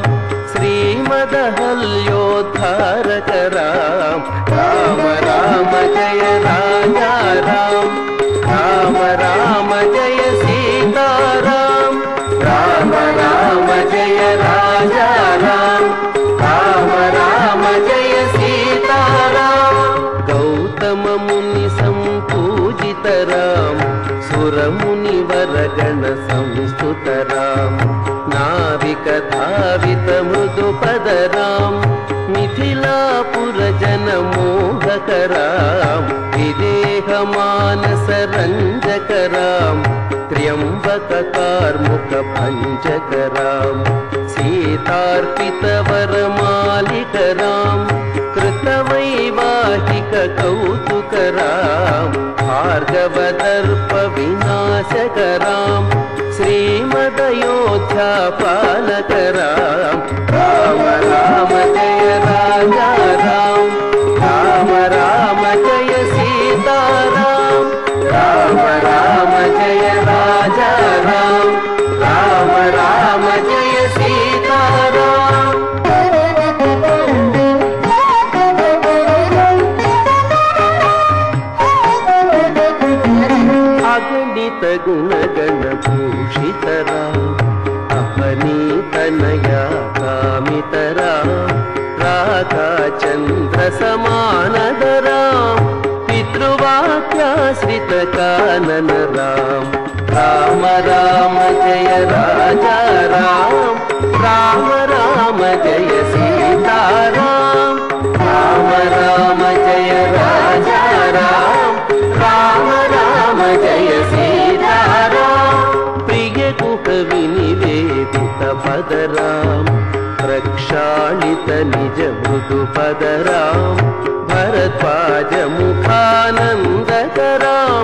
శ్రీమదహల్యోద్ధారక రామ్ రామ రామ జయ రాజా రామ్ రామ రామ జయ సీతారాం రామ రామ జయ రాజా రామ్ రామ రామ జయ సీతారాం గౌతమ ముని సంపూజిత రామ్ సురముని వరగణ సంస్థుత రామ్ నావిక ధావిత మృదు పద రామ్ మిథిలాపుర జన మోహక రామ్ విదేహ మానస రంజక రామ్ త్ర్యంబక కార్ముక పంచక రామ్ సీతార్పిత వరమాలిక రామ్ కృతవైవాహిక కౌతుక రామ్ భార్గవదర్ప వినాశక రామ్ శ్రీమదయోధ్యా పాలక రామ్ రామ రామ జయ రాజా రామ్ రామ రామ జయ సీతారాం రామ రామ జయ రాజా రామ్ రామ రామ జయ సీతారాం అగణిత గుణగణ భూషితరా అపనీతనయా కామితరా రాగా చంద్ర సమానదరా పితృవాక్యాశ్రిత कानन राम राम राम जय राजा राम राम राम जय सीता राम राम राम जय राजा राम राम राम जय सीता राम प्रिय कुह विनिवेदित पदराम प्रक्षालित निज मृदु पदराम भरद्वाज मुखानन्दकराम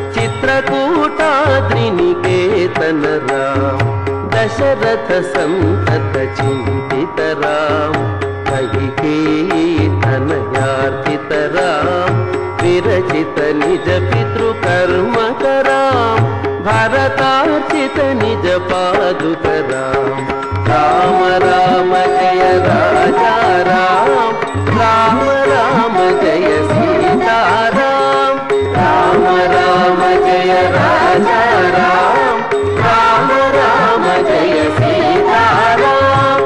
चित्रकूटाद्रिनिकेतन राम दशरथ सन्तत चिन्तित राम कैकेयी तनयार्पित राम विरचित निज पितृकर्म कराम भरतार्चित निज पादुक राम राम राम जय राजा राम राम राम जय सीता राम राम राम जय राजा राम राम राम जय सीता राम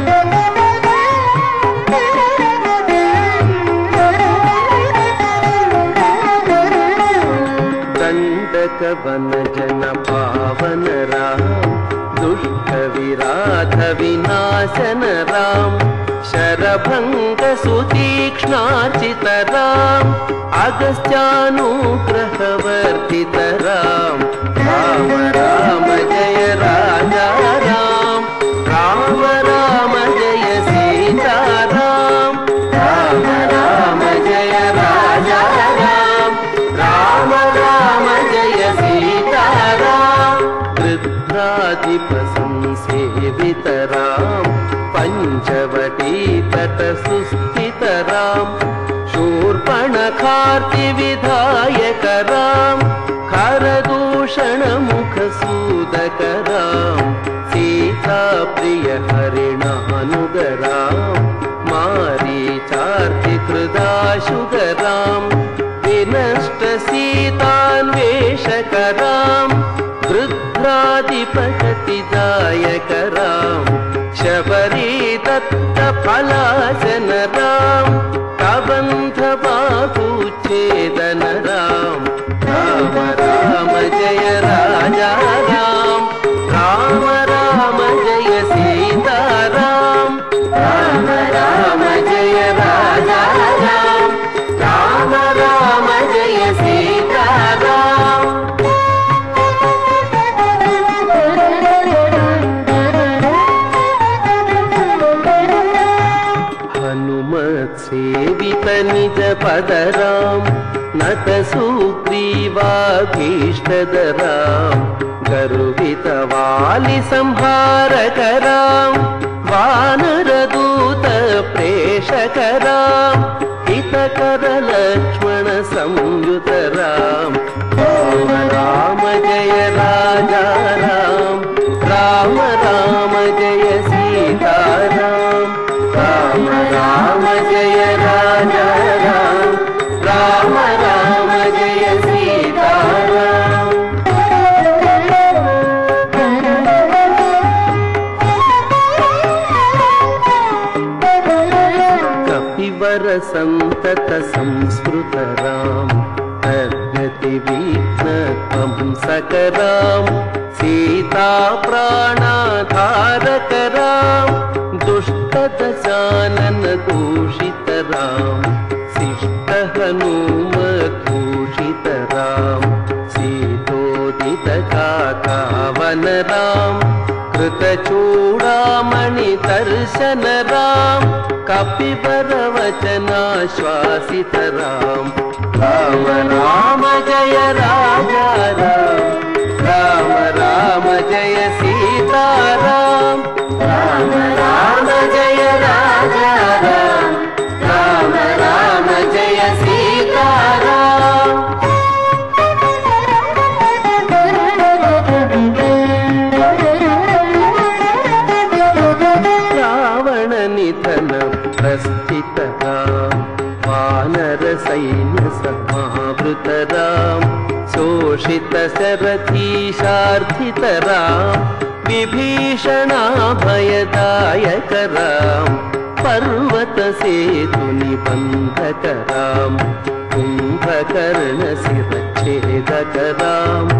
दण्डक वन जन पावन राम दुष्ट विराध विनाशन राम शरभङ्ग सुतीक्ष्णार्चित राम अगस्त्यानुग्रहवर्धित राम राम राम जय राजा राम राम राम जय सीता राम राम राम जय राजा राम राम राम जय सीता राम वृद्धाधिप संसेवित राम पञ्चवटी तट सुस्थित राम शूर्पणखार्ति विधायक राम खरदूषण मुख सूदक राम सीता प्रिय हरिणानुग राम मारीचार्थिकृदाशुग राम विनष्ट सीतान्वेषक राम वृद्धाधिपतिदायक राम शबरी दत्त फलासन राम कबन्ध बाहुच्छेदन राम राम राम जय राजा राम राम राम जय सीता राम राम राम जय राजा राम राम राम जय सीता राम हनुमत् सेवित निज पदराम नत सुग्रीवाभीष्टदराम गरुहित वालि संहारकराम वानरदूत प्रेषकराम हितकर लक्ष्मण संयुत राम राम राम जय राजा राम राम राम जय सीता राम राम राम जय राजा राम राम राम जय सीता राम कपिवर सन्तत संस्कृत राम तद्गति विघ्नत्वं सकराम सीता प्राणाधारक राम दुष्टदशानन दूषित राम शिष्ट हनुमद्भूषित राम सीतोदित काकावन राम कृतचूडामणि दर्शन राम कपिवर वचनाश्वासित राम राम राम जय राजा राम राम राम जय सीता राम राम राम जय राजा राम राम राम जय सीता राम रावण निधन प्रस्थित राम वानर सैन्य समावृत राम शोषित शरथीशार्थित राम विभीषणा भयदायक राम पर्वत सेतु निबन्धक राम कुम्भ कुम्भकर्णशिरच्छेदकराम्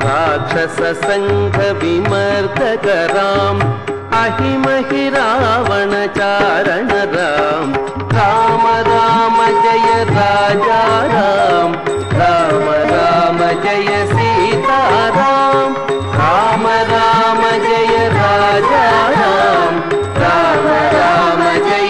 राक्षससङ्घविमर्दकराम् अहिमहि रावणचारण राम राम राम जय राजा राम राम राम जय सीताराम राम राम जय राजा राम राम राम जय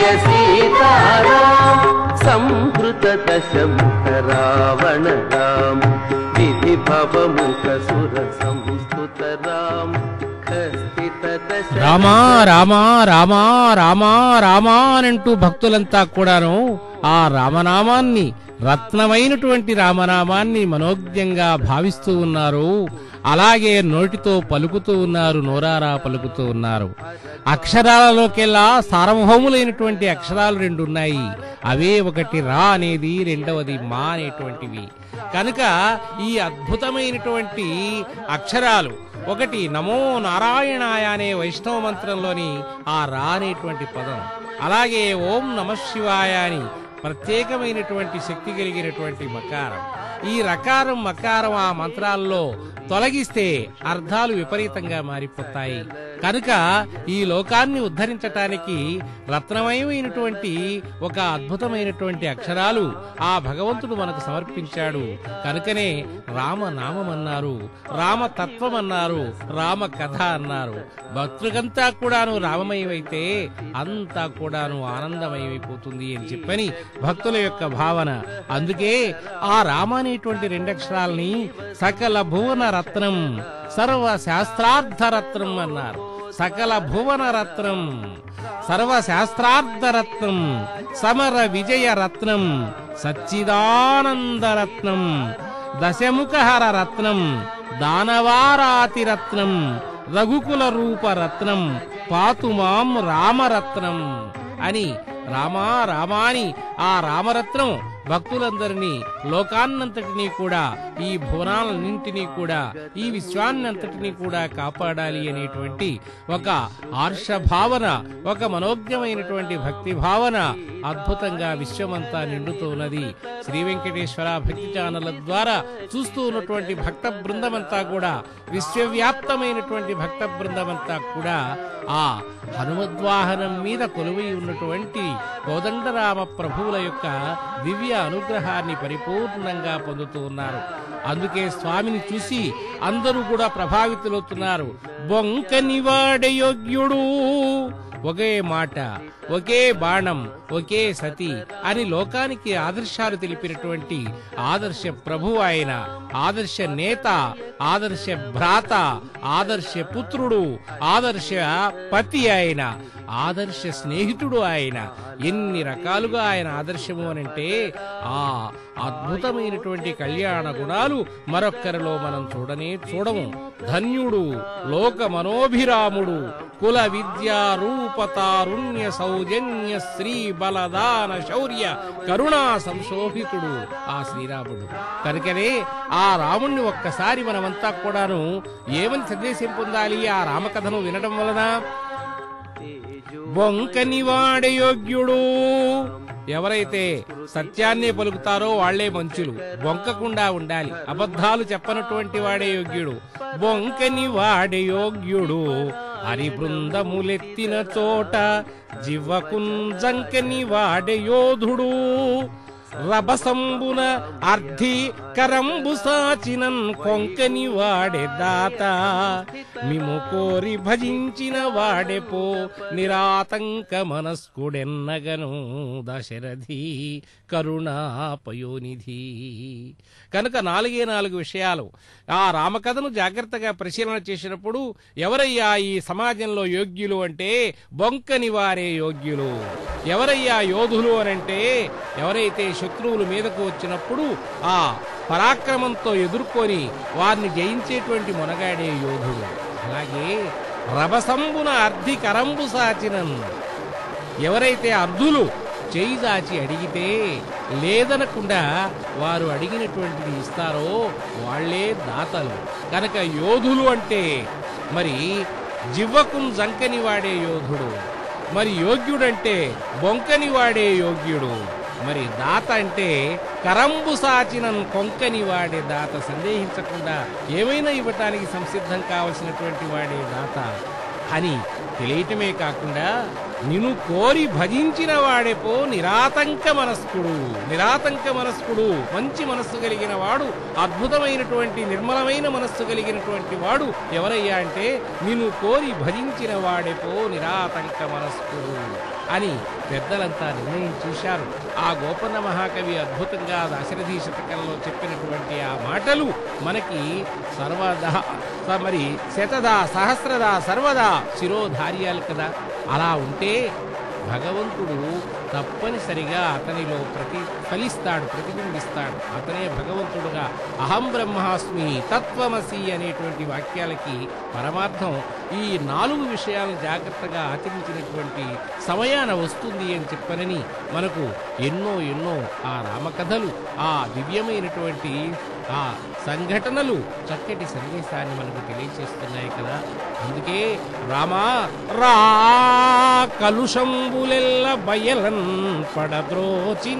सीताराम संहृत दशमुख रावण राम विधि भवमुख सुर संस्तुत राम खस्तित दश రామా రామా రామా రామా రామా అనంటూ భక్తులంతా కూడాను ఆ రామనామాన్ని రత్నమైనటువంటి రామనామాన్ని మనోజ్ఞంగా భావిస్తూ ఉన్నారు అలాగే నోటితో పలుకుతూ ఉన్నారు నోరారా పలుకుతూ ఉన్నారు అక్షరాలలోకెల్లా సార్వభౌములైనటువంటి అక్షరాలు రెండు ఉన్నాయి అవే ఒకటి రా అనేది రెండవది మా అనేటువంటివి కనుక ఈ అద్భుతమైనటువంటి అక్షరాలు ఒకటి నమో నారాయణాయ అనే వైష్ణవ మంత్రంలోని ఆ రా అనేటువంటి పదం అలాగే ఓం నమ శివాయ అని ప్రత్యేకమైనటువంటి శక్తి కలిగినటువంటి మకారం ఈ రకారం మకారం ఆ మంత్రాల్లో తొలగిస్తే అర్థాలు విపరీతంగా మారిపోతాయి కనుక ఈ లోకాన్ని ఉద్ధరించటానికి రత్నమయమైనటువంటి ఒక అద్భుతమైనటువంటి అక్షరాలు ఆ భగవంతుడు మనకు సమర్పించాడు కనుకనే రామనామం అన్నారు రామతత్వం అన్నారు రామ కథ అన్నారు భక్తులకంతా కూడాను రామమయమైతే అంతా కూడాను ఆనందమయమైపోతుంది అని చెప్పని భక్తుల యొక్క భావన అందుకే ఆ రామ అనేటువంటి రెండక్షరాల్ని సకల భువన రత్నం సర్వ శాస్త్రార్థ రత్నం అన్నారు సకల భువన రత్నం సర్వ శాస్త్రార్థ రత్నం సమర విజయ రత్నం సచ్చిదానంద రత్నం దశముఖహర రత్నం దానవారాతి రత్నం రఘుకుల రూప రత్నం పాతుమాం రామరత్నం అని రామా రామాని ఆ రామరత్నం భక్తులందరినీ లోకాన్నంతటినీ కూడా ఈ భువనాలన్నింటినీ కూడా ఈ విశ్వాన్నంతటినీ కూడా కాపాడాలి అనేటువంటి ఒక ఆర్ష భావన ఒక మనోజ్ఞమైనటువంటి భక్తి భావన అద్భుతంగా విశ్వమంతా నిండుతూ ఉన్నది శ్రీ వెంకటేశ్వర భక్తి ఛానళ్ల ద్వారా చూస్తూ ఉన్నటువంటి భక్త బృందమంతా కూడా విశ్వవ్యాప్తమైనటువంటి భక్త బృందమంతా కూడా ఆ హనుమద్వాహనం మీద కొలువై ఉన్నటువంటి కోదండరామ ప్రభువుల యొక్క దివ్య అనుగ్రహాన్ని పరిపూర్ణంగా పొందుతూ ఉన్నారు అందుకే స్వామిని చూసి అందరూ కూడా ప్రభావితులవుతున్నారు బొంకని వాడే యోగ్యుడు ఒకే మాట ఒకే బాణం ఒకే సతి అని లోకానికి ఆదర్శాలు తెలిపినటువంటి ఆదర్శ ప్రభు ఆయన ఆదర్శ నేత ఆదర్శ భ్రాత ఆదర్శ పుత్రుడు ఆదర్శ పతి ఆయన ఆదర్శ స్నేహితుడు ఆయన ఎన్ని రకాలుగా ఆయన ఆదర్శము అనంటే ఆ అద్భుతమైనటువంటి కళ్యాణ గుణాలు మరొక్కరిలో మనం చూడనే చూడము ధన్యుడు లోక మనోభిరాముడు కుల విద్యా రూపతారుణ్య సౌజన్య శ్రీ బలదాన శౌర్య కరుణా సంశోభితుడు ఆ శ్రీరాముడు కనుకనే ఆ రాముణ్ణి ఒక్కసారి మనమంతా కూడాను ఏమని సందేశం పొందాలి ఆ రామకథను వినడం వలన బొంకని వాడే యోగ్యుడు ఎవరైతే సత్యాన్నే పలుకుతారో వాళ్లే మంచులు బొంకకుండా ఉండాలి అబద్ధాలు చెప్పనటువంటి వాడే యోగ్యుడు బొంకని వాడే యోగ్యుడు హరి బృందములెత్తిన చోట జివ్వకుంజంకని వాడే యోధుడు రభసంబున అర్ధి కరంబు సాచినన్ కొంకని వాడే దాత మిము కోరి భజించిన వాడెపో నిరాతంక మనస్కుడెన్నగను దశరథి కరుణాపయోనిధి కనుక నాలుగే నాలుగు విషయాలు ఆ రామకథను జాగ్రత్తగా పరిశీలన చేసినప్పుడు ఎవరయ్యా ఈ సమాజంలో యోగ్యులు అంటే బొంకని వారే యోగ్యులు ఎవరయ్యా యోధులు అనంటే ఎవరైతే శత్రువులు మీదకు వచ్చినప్పుడు ఆ పరాక్రమంతో ఎదుర్కొని వారిని జయించేటువంటి మొనగాడే యోధుడు అలాగే రభసంబున అర్ధి కరంబు సాచినన్ ఎవరైతే అర్ధులు చేయి దాచి అడిగితే లేదనకుండా వారు అడిగినటువంటిది ఇస్తారో వాళ్లే దాతలు కనుక యోధులు అంటే మరి జివ్వకుం జంకని వాడే యోధుడు మరి యోగ్యుడంటే బొంకని వాడే యోగ్యుడు మరి దాత అంటే కరంబు సాచిన కొంకని వాడే దాత సందేహించకుండా ఏమైనా ఇవ్వటానికి సంసిద్ధం కావలసినటువంటి వాడే దాత అని తెలియటమే కాకుండా నిన్ను కోరి భజించిన వాడేపో నిరాతంక మనస్కుడు నిరాతంక మనస్కుడు మంచి మనస్సు కలిగిన వాడు అద్భుతమైనటువంటి నిర్మలమైన మనస్సు కలిగినటువంటి వాడు ఎవరయ్యా అంటే నిన్ను కోరి భజించిన వాడేపో నిరాతంక మనస్కుడు అని పెద్దలంతా నిర్ణయం చూశారు ఆ గోపన్న మహాకవి అద్భుతంగా దశరథి శతకంలో చెప్పినటువంటి ఆ మాటలు మనకి సర్వదా స- మరి శతదా సహస్రదా సర్వదా శిరోధార్యాలు కదా అలా ఉంటే భగవంతుడు తప్పనిసరిగా అతనిలో ప్రతి ఫలిస్తాడు ప్రతిబింబిస్తాడు అతనే భగవంతుడుగా అహం బ్రహ్మాస్మి తత్వమసి అనేటువంటి వాక్యాలకి పరమార్థం ఈ నాలుగు విషయాలను జాగ్రత్తగా ఆచరించినటువంటి సమయాన వస్తుంది అని చెప్పనని మనకు ఎన్నో ఎన్నో ఆ రామకథలు ఆ దివ్యమైనటువంటి ఆ సంఘటనలు చక్కటి సందేశాన్ని మనకు తెలియచేస్తున్నాయి కదా అందుకే రామా రా కలుషంబులెల్ల బయలన్ పడద్రోచిన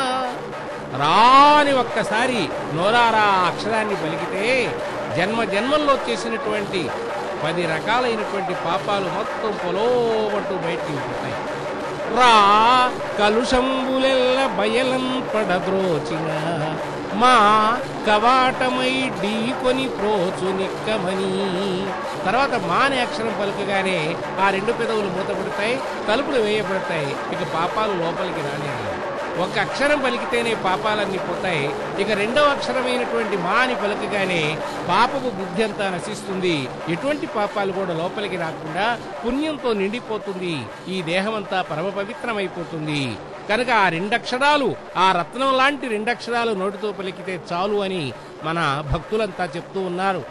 రాని ఒక్కసారి నోరారా ఆ అక్షరాన్ని పలికితే జన్మ జన్మల్లో చేసినటువంటి పది రకాలైనటువంటి పాపాలు మొత్తం పొలోమంటూ బయటికి పోతాయి రా కలుషంబులెల్ల బయలం పడద్రోచిన మా కవాటమై ఢీకొని ప్రోచు నిక్కమని తర్వాత మా అనే అక్షరం పలుకగానే ఆ రెండు పెదవులు మూతపడతాయి తలుపులు వేయబడతాయి ఇక పాపాలు లోపలికి రాలేదు ఒక అక్షరం పలికితేనే పాపాలన్నీ పోతాయి ఇక రెండవ అక్షరమైనటువంటి మా అని పలకగానే పాపపు బుద్ధి అంతా నశిస్తుంది ఎటువంటి పాపాలు కూడా లోపలికి రాకుండా పుణ్యంతో నిండిపోతుంది ఈ దేహమంతా పరమ పవిత్రమైపోతుంది కనుక ఆ రెండక్షరాలు ఆ రత్నం లాంటి రెండక్షరాలు నోటితో పలికితే చాలు అని మన భక్తులంతా చెప్తూ ఉన్నారు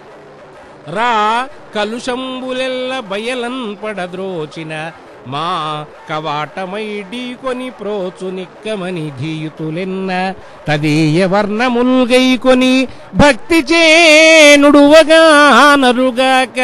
రా కలుషంబులెల్ల బయలన్ పడద్రోచిన మా కవాటమై ఢీకొని ప్రోచు నిక్కమని ధీయుతులెన్న తదీయ వర్ణముల్గైకొని భక్తి చేనుడువగా నరుగాక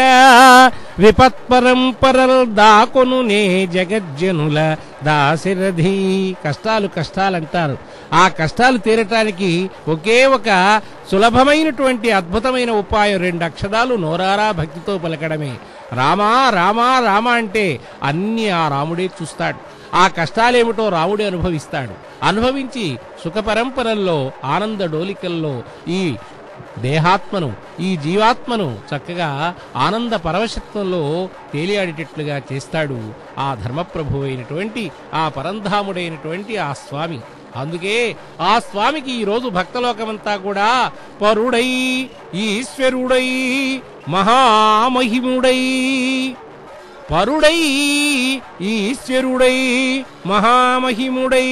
విపత్పరంపరల్ దాకొను నే జగజ్జనుల దాశరథి కష్టాలు కష్టాలంటారు ఆ కష్టాలు తీరటానికి ఒకే ఒక సులభమైనటువంటి అద్భుతమైన ఉపాయం రెండు అక్షరాలు నోరారా భక్తితో పలకడమే రామా రామా రామ అంటే అన్ని ఆ రాముడే చూస్తాడు ఆ కష్టాలేమిటో రాముడే అనుభవిస్తాడు అనుభవించి సుఖ పరంపరల్లో ఆనంద డోలికల్లో ఈ దేహాత్మను ఈ జీవాత్మను చక్కగా ఆనంద పరవశత్వంలో తేలియాడేటట్లుగా చేస్తాడు ఆ ధర్మప్రభు అయినటువంటి ఆ పరంధాముడైనటువంటి ఆ స్వామి అందుకే ఆ స్వామికి ఈ రోజు భక్తలోకమంతా కూడా పరుడై ఈశ్వరుడై మహామహిముడై పరుడై ఈశ్వరుడై మహామహిముడై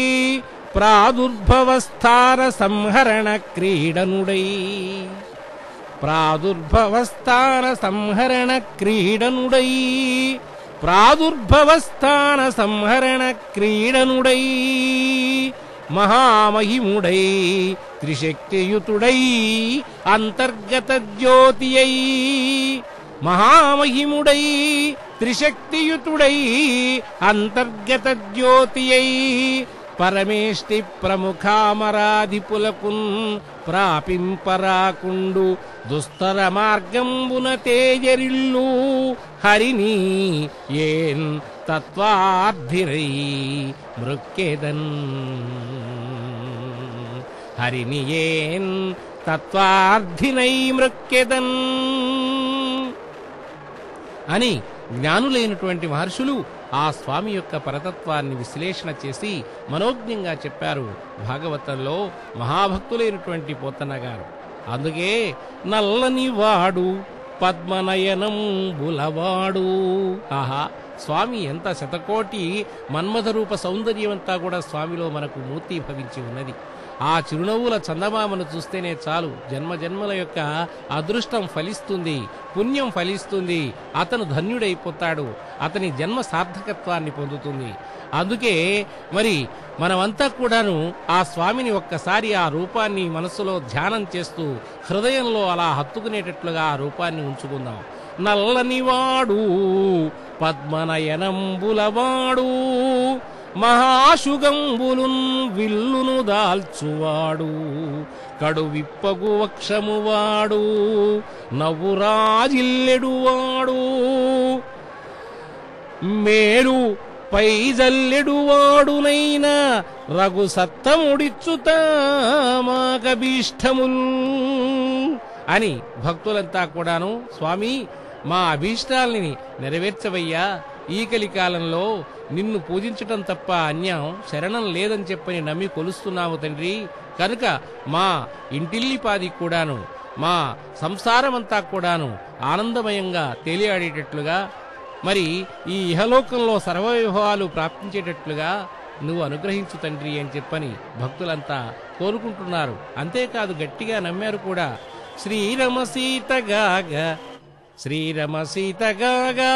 ప్రాదుర్భవస్థాన సంహరణ క్రీడనుడై ప్రాదుర్భవస్థాన సంహరణ క్రీడనుడై ప్రాదుర్భవస్థాన సంహరణ క్రీడనుడై మహామహిముడై త్రిశక్తియుతుడై అంతర్గత జ్యోతి అయి మహామహిముడై త్రిశక్తియుతుడై అంతర్గత జ్యోతి అయి పరమేష్టి ప్రముఖామరాధిపులకున్ ప్రాపింపరాకుండు దుస్తర మార్గంబున తేజరిల్లు హరిని ఏన్ తత్వార్థిరై మృక్కెదన్ హరిని ఏన్ తత్వార్థినై మృక్కెదన్ అని జ్ఞానులైనటువంటి మహర్షులు ఆ స్వామి యొక్క పరతత్వాన్ని విశ్లేషణ చేసి మనోజ్ఞంగా చెప్పారు భాగవతంలో మహాభక్తులైనటువంటి పోతన్న గారు అందుకే నల్లని వాడు పద్మనయనం బులవాడు ఆహా స్వామి ఎంత శతకోటి మన్మథ రూప సౌందర్యమంతా కూడా స్వామిలో మనకు మూర్తి భవించి ఉన్నది ఆ చిరునవ్వుల చందమామను చూస్తేనే చాలు జన్మ జన్మల యొక్క అదృష్టం ఫలిస్తుంది పుణ్యం ఫలిస్తుంది అతను ధన్యుడైపోతాడు అతని జన్మ సార్థకత్వాన్ని పొందుతుంది అందుకే మరి మనమంతా కూడాను ఆ స్వామిని ఒక్కసారి ఆ రూపాన్ని మనసులో ధ్యానం చేస్తూ హృదయంలో అలా హత్తుకునేటట్లుగా ఆ రూపాన్ని ఉంచుకుందాం నల్లనివాడు పద్మనయనంబులవాడు మహాశుగంబులున్ విల్లును దాల్చువాడు కడు విప్పగు వక్షమువాడు నవ్వురాజిల్లెడువాడు మేలు పై జల్లెడువాడునైన రఘు సత్తముడిచ్చుత మాకభీష్టముల్ అని భక్తులంతా కూడాను స్వామి మా అభీష్టాల్ని నెరవేర్చవయ్యా ఈ కలికాలంలో నిన్ను పూజించటం తప్ప అన్యం శరణం లేదని చెప్పని నమ్మి కొలుస్తున్నాము తండ్రి కనుక మా ఇంటిల్లిపాది కూడాను మా సంసారమంతా కూడాను ఆనందమయంగా తేలియాడేటట్లుగా మరి ఈ ఇహలోకంలో సర్వవిభవాలు ప్రాప్తించేటట్లుగా నువ్వు అనుగ్రహించు తండ్రి అని చెప్పని భక్తులంతా కోరుకుంటున్నారు అంతేకాదు గట్టిగా నమ్మారు కూడా శ్రీరమ సీతగాగ శ్రీరమ సీతగాగా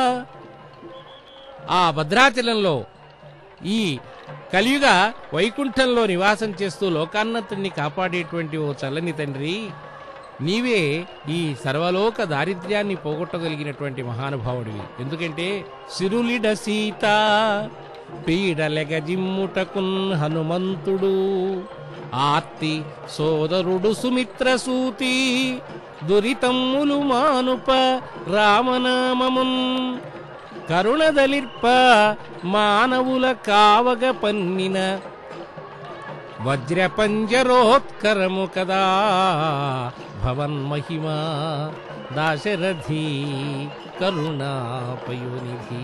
ఆ భద్రాచలంలో ఈ కలియుగ వైకుంఠంలో నివాసం చేస్తూ లోకాన్నతుణ్ణి కాపాడేటువంటి ఓ చల్లని తండ్రి నీవే ఈ సర్వలోక దారిద్ర్యాన్ని పోగొట్టగలిగినటువంటి మహానుభావుడివి ఎందుకంటే సిరులిడ సీత పీడలెగ జిమ్ముటకున్ హనుమంతుడు ఆర్తి సోదరుడు సుమిత్ర సూతి దురితమ్ములు మానుప రామనామమున్ కరుణదలిర్ప మానవుల కావగ పన్నిన వజ్రపంజరోత్కరము కదా భవన్మహిమా దాశరథి కరుణాపయోనిధి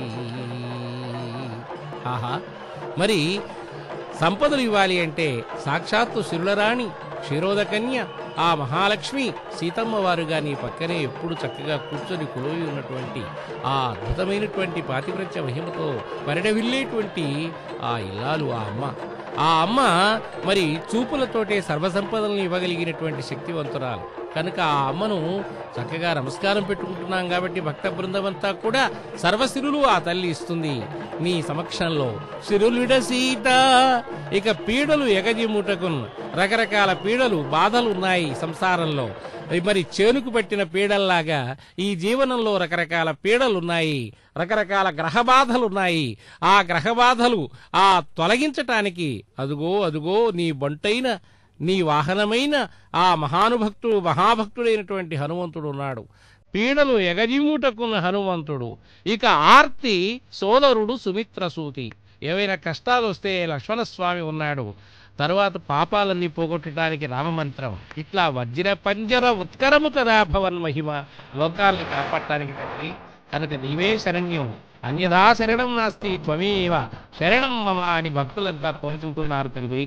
ఆహా మరి సంపదలు ఇవ్వాలి అంటే సాక్షాత్తు శిరులరాణి క్షీరోదకన్య ఆ మహాలక్ష్మి సీతమ్మ వారుగా నీ పక్కనే ఎప్పుడు చక్కగా కూర్చొని కొలువి ఉన్నటువంటి ఆ అద్భుతమైనటువంటి పాతివ్రత్య మహిమతో పరిడవిల్లేటువంటి ఆ ఇల్లాలు ఆ అమ్మ ఆ అమ్మ మరి చూపులతోటే సర్వసంపదలను ఇవ్వగలిగినటువంటి శక్తివంతురాలు కనుక ఆ అమ్మను చక్కగా నమస్కారం పెట్టుకుంటున్నాం కాబట్టి భక్త బృందమంతా కూడా సర్వశిరులు ఆ తల్లి ఇస్తుంది నీ సమక్షంలో సిరులిడ సీత ఇక పీడలు ఎగజిమ్ముటకున్ రకరకాల పీడలు బాధలు ఉన్నాయి సంసారంలో మరి చేనుకు పెట్టిన పీడల్లాగా ఈ జీవనంలో రకరకాల పీడలున్నాయి రకరకాల గ్రహ బాధలున్నాయి ఆ గ్రహ బాధలు ఆ తొలగించటానికి అదుగో అదుగో నీ బంటైన నీ వాహనమైన ఆ మహానుభక్తుడు మహాభక్తుడైనటువంటి హనుమంతుడు ఉన్నాడు పీడలు ఎగజిమ్ముటకున్న హనుమంతుడు ఇక ఆర్తి సోదరుడు సుమిత్ర సూతి ఏవైనా కష్టాలు వస్తే లక్ష్మణస్వామి ఉన్నాడు తరువాత పాపాలన్నీ పోగొట్టడానికి రామమంత్రం ఇట్లా వజ్ర పంజర ఉత్కరము కదా భవన్ మహిమ లోకాలను కాపాడటానికి తండ్రి కనుక నీవే శరణ్యం అన్యదా శరణం నాస్తి త్వమేవ శరణం మమ అని భక్తులంతా కోరుకుంటున్నారు తండ్రి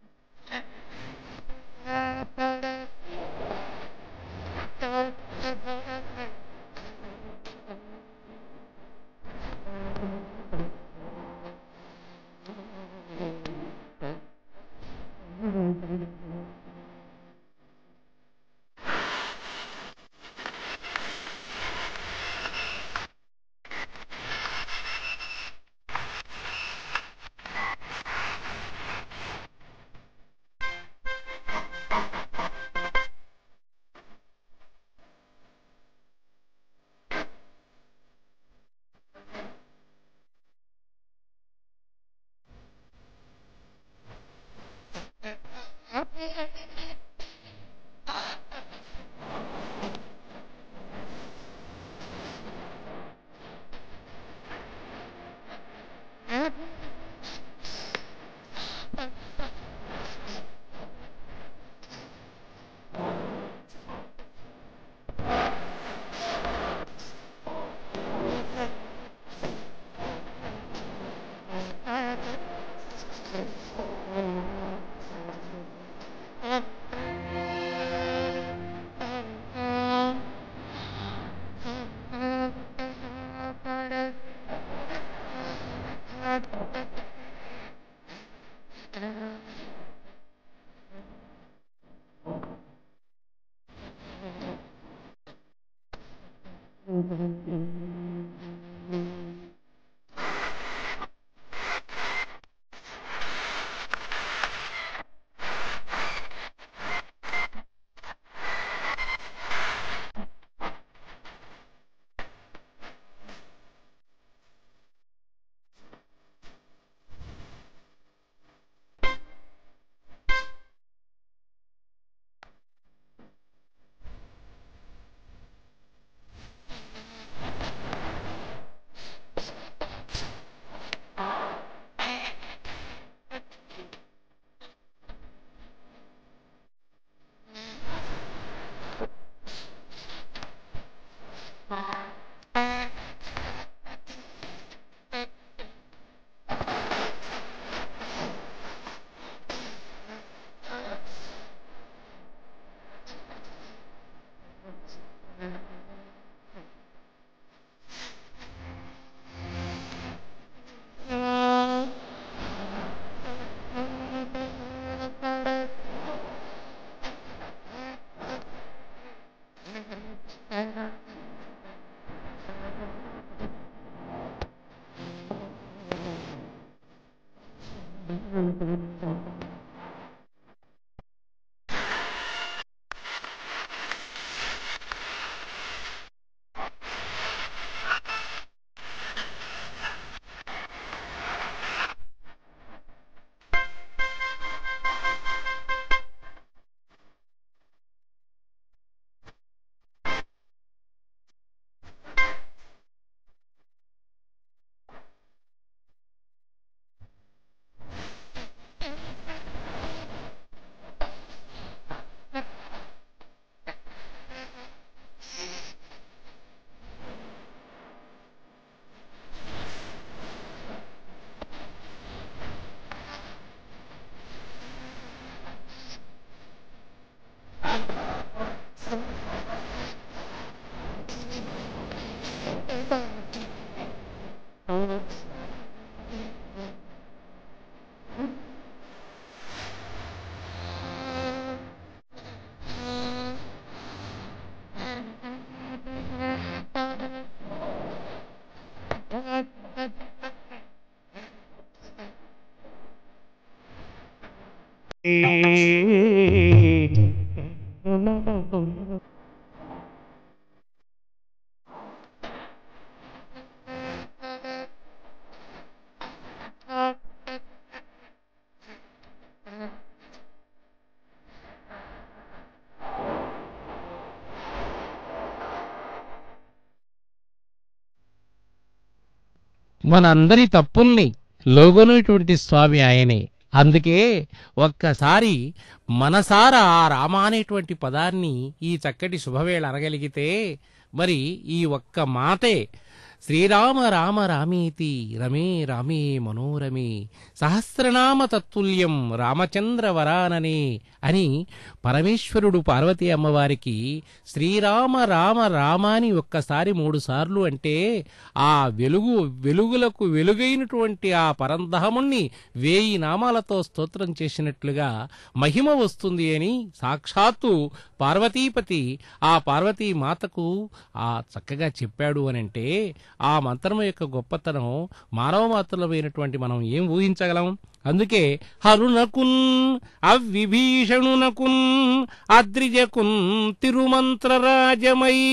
Thank you. మనందరి తప్పుల్ని లోగొనేటువంటి స్వామి ఆయనే అందుకే ఒక్కసారి మనసారా ఆ రామ అనేటువంటి పదాన్ని ఈ చక్కటి శుభవేళ అనగలిగితే మరి ఈ ఒక్క మాటే శ్రీరామ రామ రామేతి రమే రామే మనోరమే సహస్రనామ తత్తుల్యం రామచంద్ర వరాననే అని పరమేశ్వరుడు పార్వతీ అమ్మవారికి శ్రీరామ రామ రామాని ఒక్కసారి మూడు సార్లు అంటే ఆ వెలుగు వెలుగులకు వెలుగైనటువంటి ఆ పరందహముణ్ణి వేయి నామాలతో స్తోత్రం చేసినట్లుగా మహిమ వస్తుంది అని సాక్షాత్తు పార్వతీపతి ఆ పార్వతీ మాతకు ఆ చక్కగా చెప్పాడు అనంటే ఆ మంత్రం యొక్క గొప్పతనం మానవ మాత్రమైనటువంటి మనం ఏం ఊహించగలం అందుకే హరునకున్ అవిభీషణునకున్ అద్రిజకున్ తిరుమంత్రరాజమై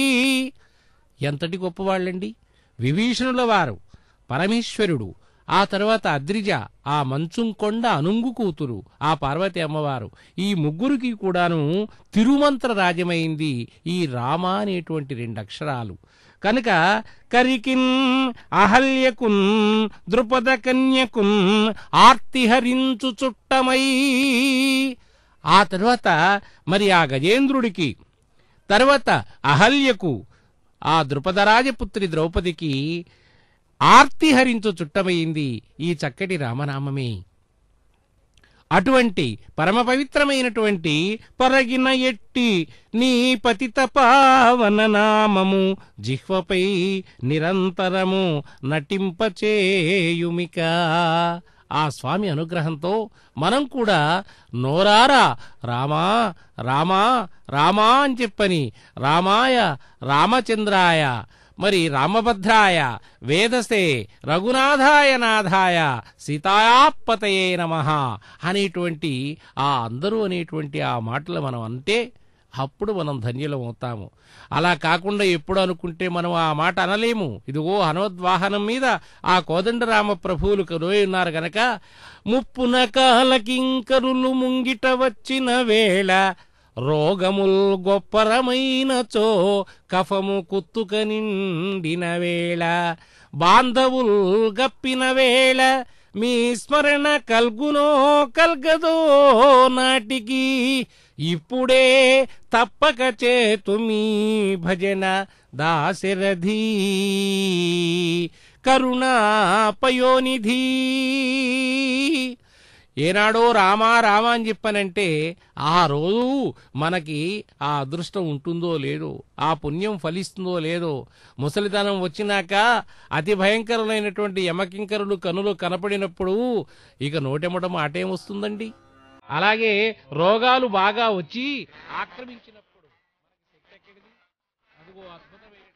ఎంతటి గొప్పవాళ్ళండి విభీషణుల వారు పరమేశ్వరుడు ఆ తర్వాత అద్రిజ ఆ మంచుంకొండ అనుంగు కూతురు ఆ పార్వతి అమ్మవారు ఈ ముగ్గురికి కూడాను తిరుమంత్ర రాజ్యమైంది ఈ రామ అనేటువంటి రెండు అక్షరాలు కనుక కరికిన్ అహల్యకున్ ద్రుపద కన్యకున్ ఆర్తిహరించు చుట్టమై ఆ తర్వాత మరి ఆ గజేంద్రుడికి తర్వాత అహల్యకు ఆ ద్రుపదరాజపుత్రి ద్రౌపదికి ఆర్తిహరించు చుట్టమైంది ఈ చక్కటి రామనామమే అటువంటి పరమ పవిత్రమైనటువంటి పరగిన ఎట్టి నీ పతిత పావన నామము జిహ్వపై నిరంతరము నటింపచేయుమిక ఆ స్వామి అనుగ్రహంతో మనం కూడా నోరారా రామా రామా రామా అని చెప్పని రామాయ రామచంద్రాయ మరి రామభద్రాయ వేదసే రఘునాథాయ నాథాయ సీతాయాపతయే నమ అనేటువంటి ఆ అందరూ అనేటువంటి ఆ మాటలు మనం అంటే అప్పుడు మనం ధన్యులం అవుతాము అలా కాకుండా ఎప్పుడు అనుకుంటే మనం ఆ మాట అనలేము ఇదిగో హనుమద్వాహనం మీద ఆ కోదండరామ ప్రభువులు కరోయి ఉన్నారు గనక ముప్పున కాలకింకరులు ముంగిట వచ్చిన వేళ రోగముల్ గొప్పరమైనచో కఫము కుత్తుక నిండిన వేళ బాంధవుల్ గప్పిన వేళ మీ స్మరణ కల్గునో కల్గదో నాటికి ఇప్పుడే తప్పక చేతు మీ భజన దాశరథీ కరుణా పయోనిధి ఏనాడో రామా రామా అని చెప్పానంటే ఆ రోజు మనకి ఆ అదృష్టం ఉంటుందో లేదో ఆ పుణ్యం ఫలిస్తుందో లేదో ముసలితనం వచ్చినాక అతి భయంకరమైనటువంటి యమకింకరులు కనులు కనపడినప్పుడు ఇక నోటెమట మాటేం వస్తుందండి అలాగే రోగాలు బాగా వచ్చి ఆక్రమించినప్పుడు మనకి శక్తి ఎక్కడిది అదిగో అద్భుతమైన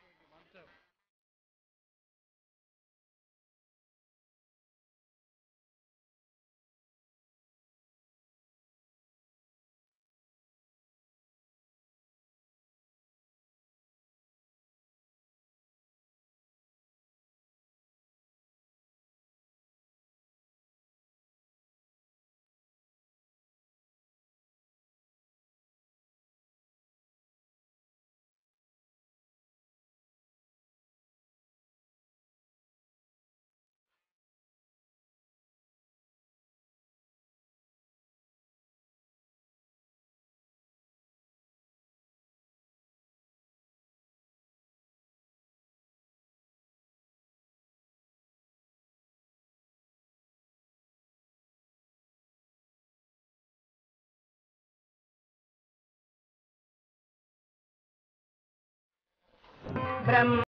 బ్రహ్మ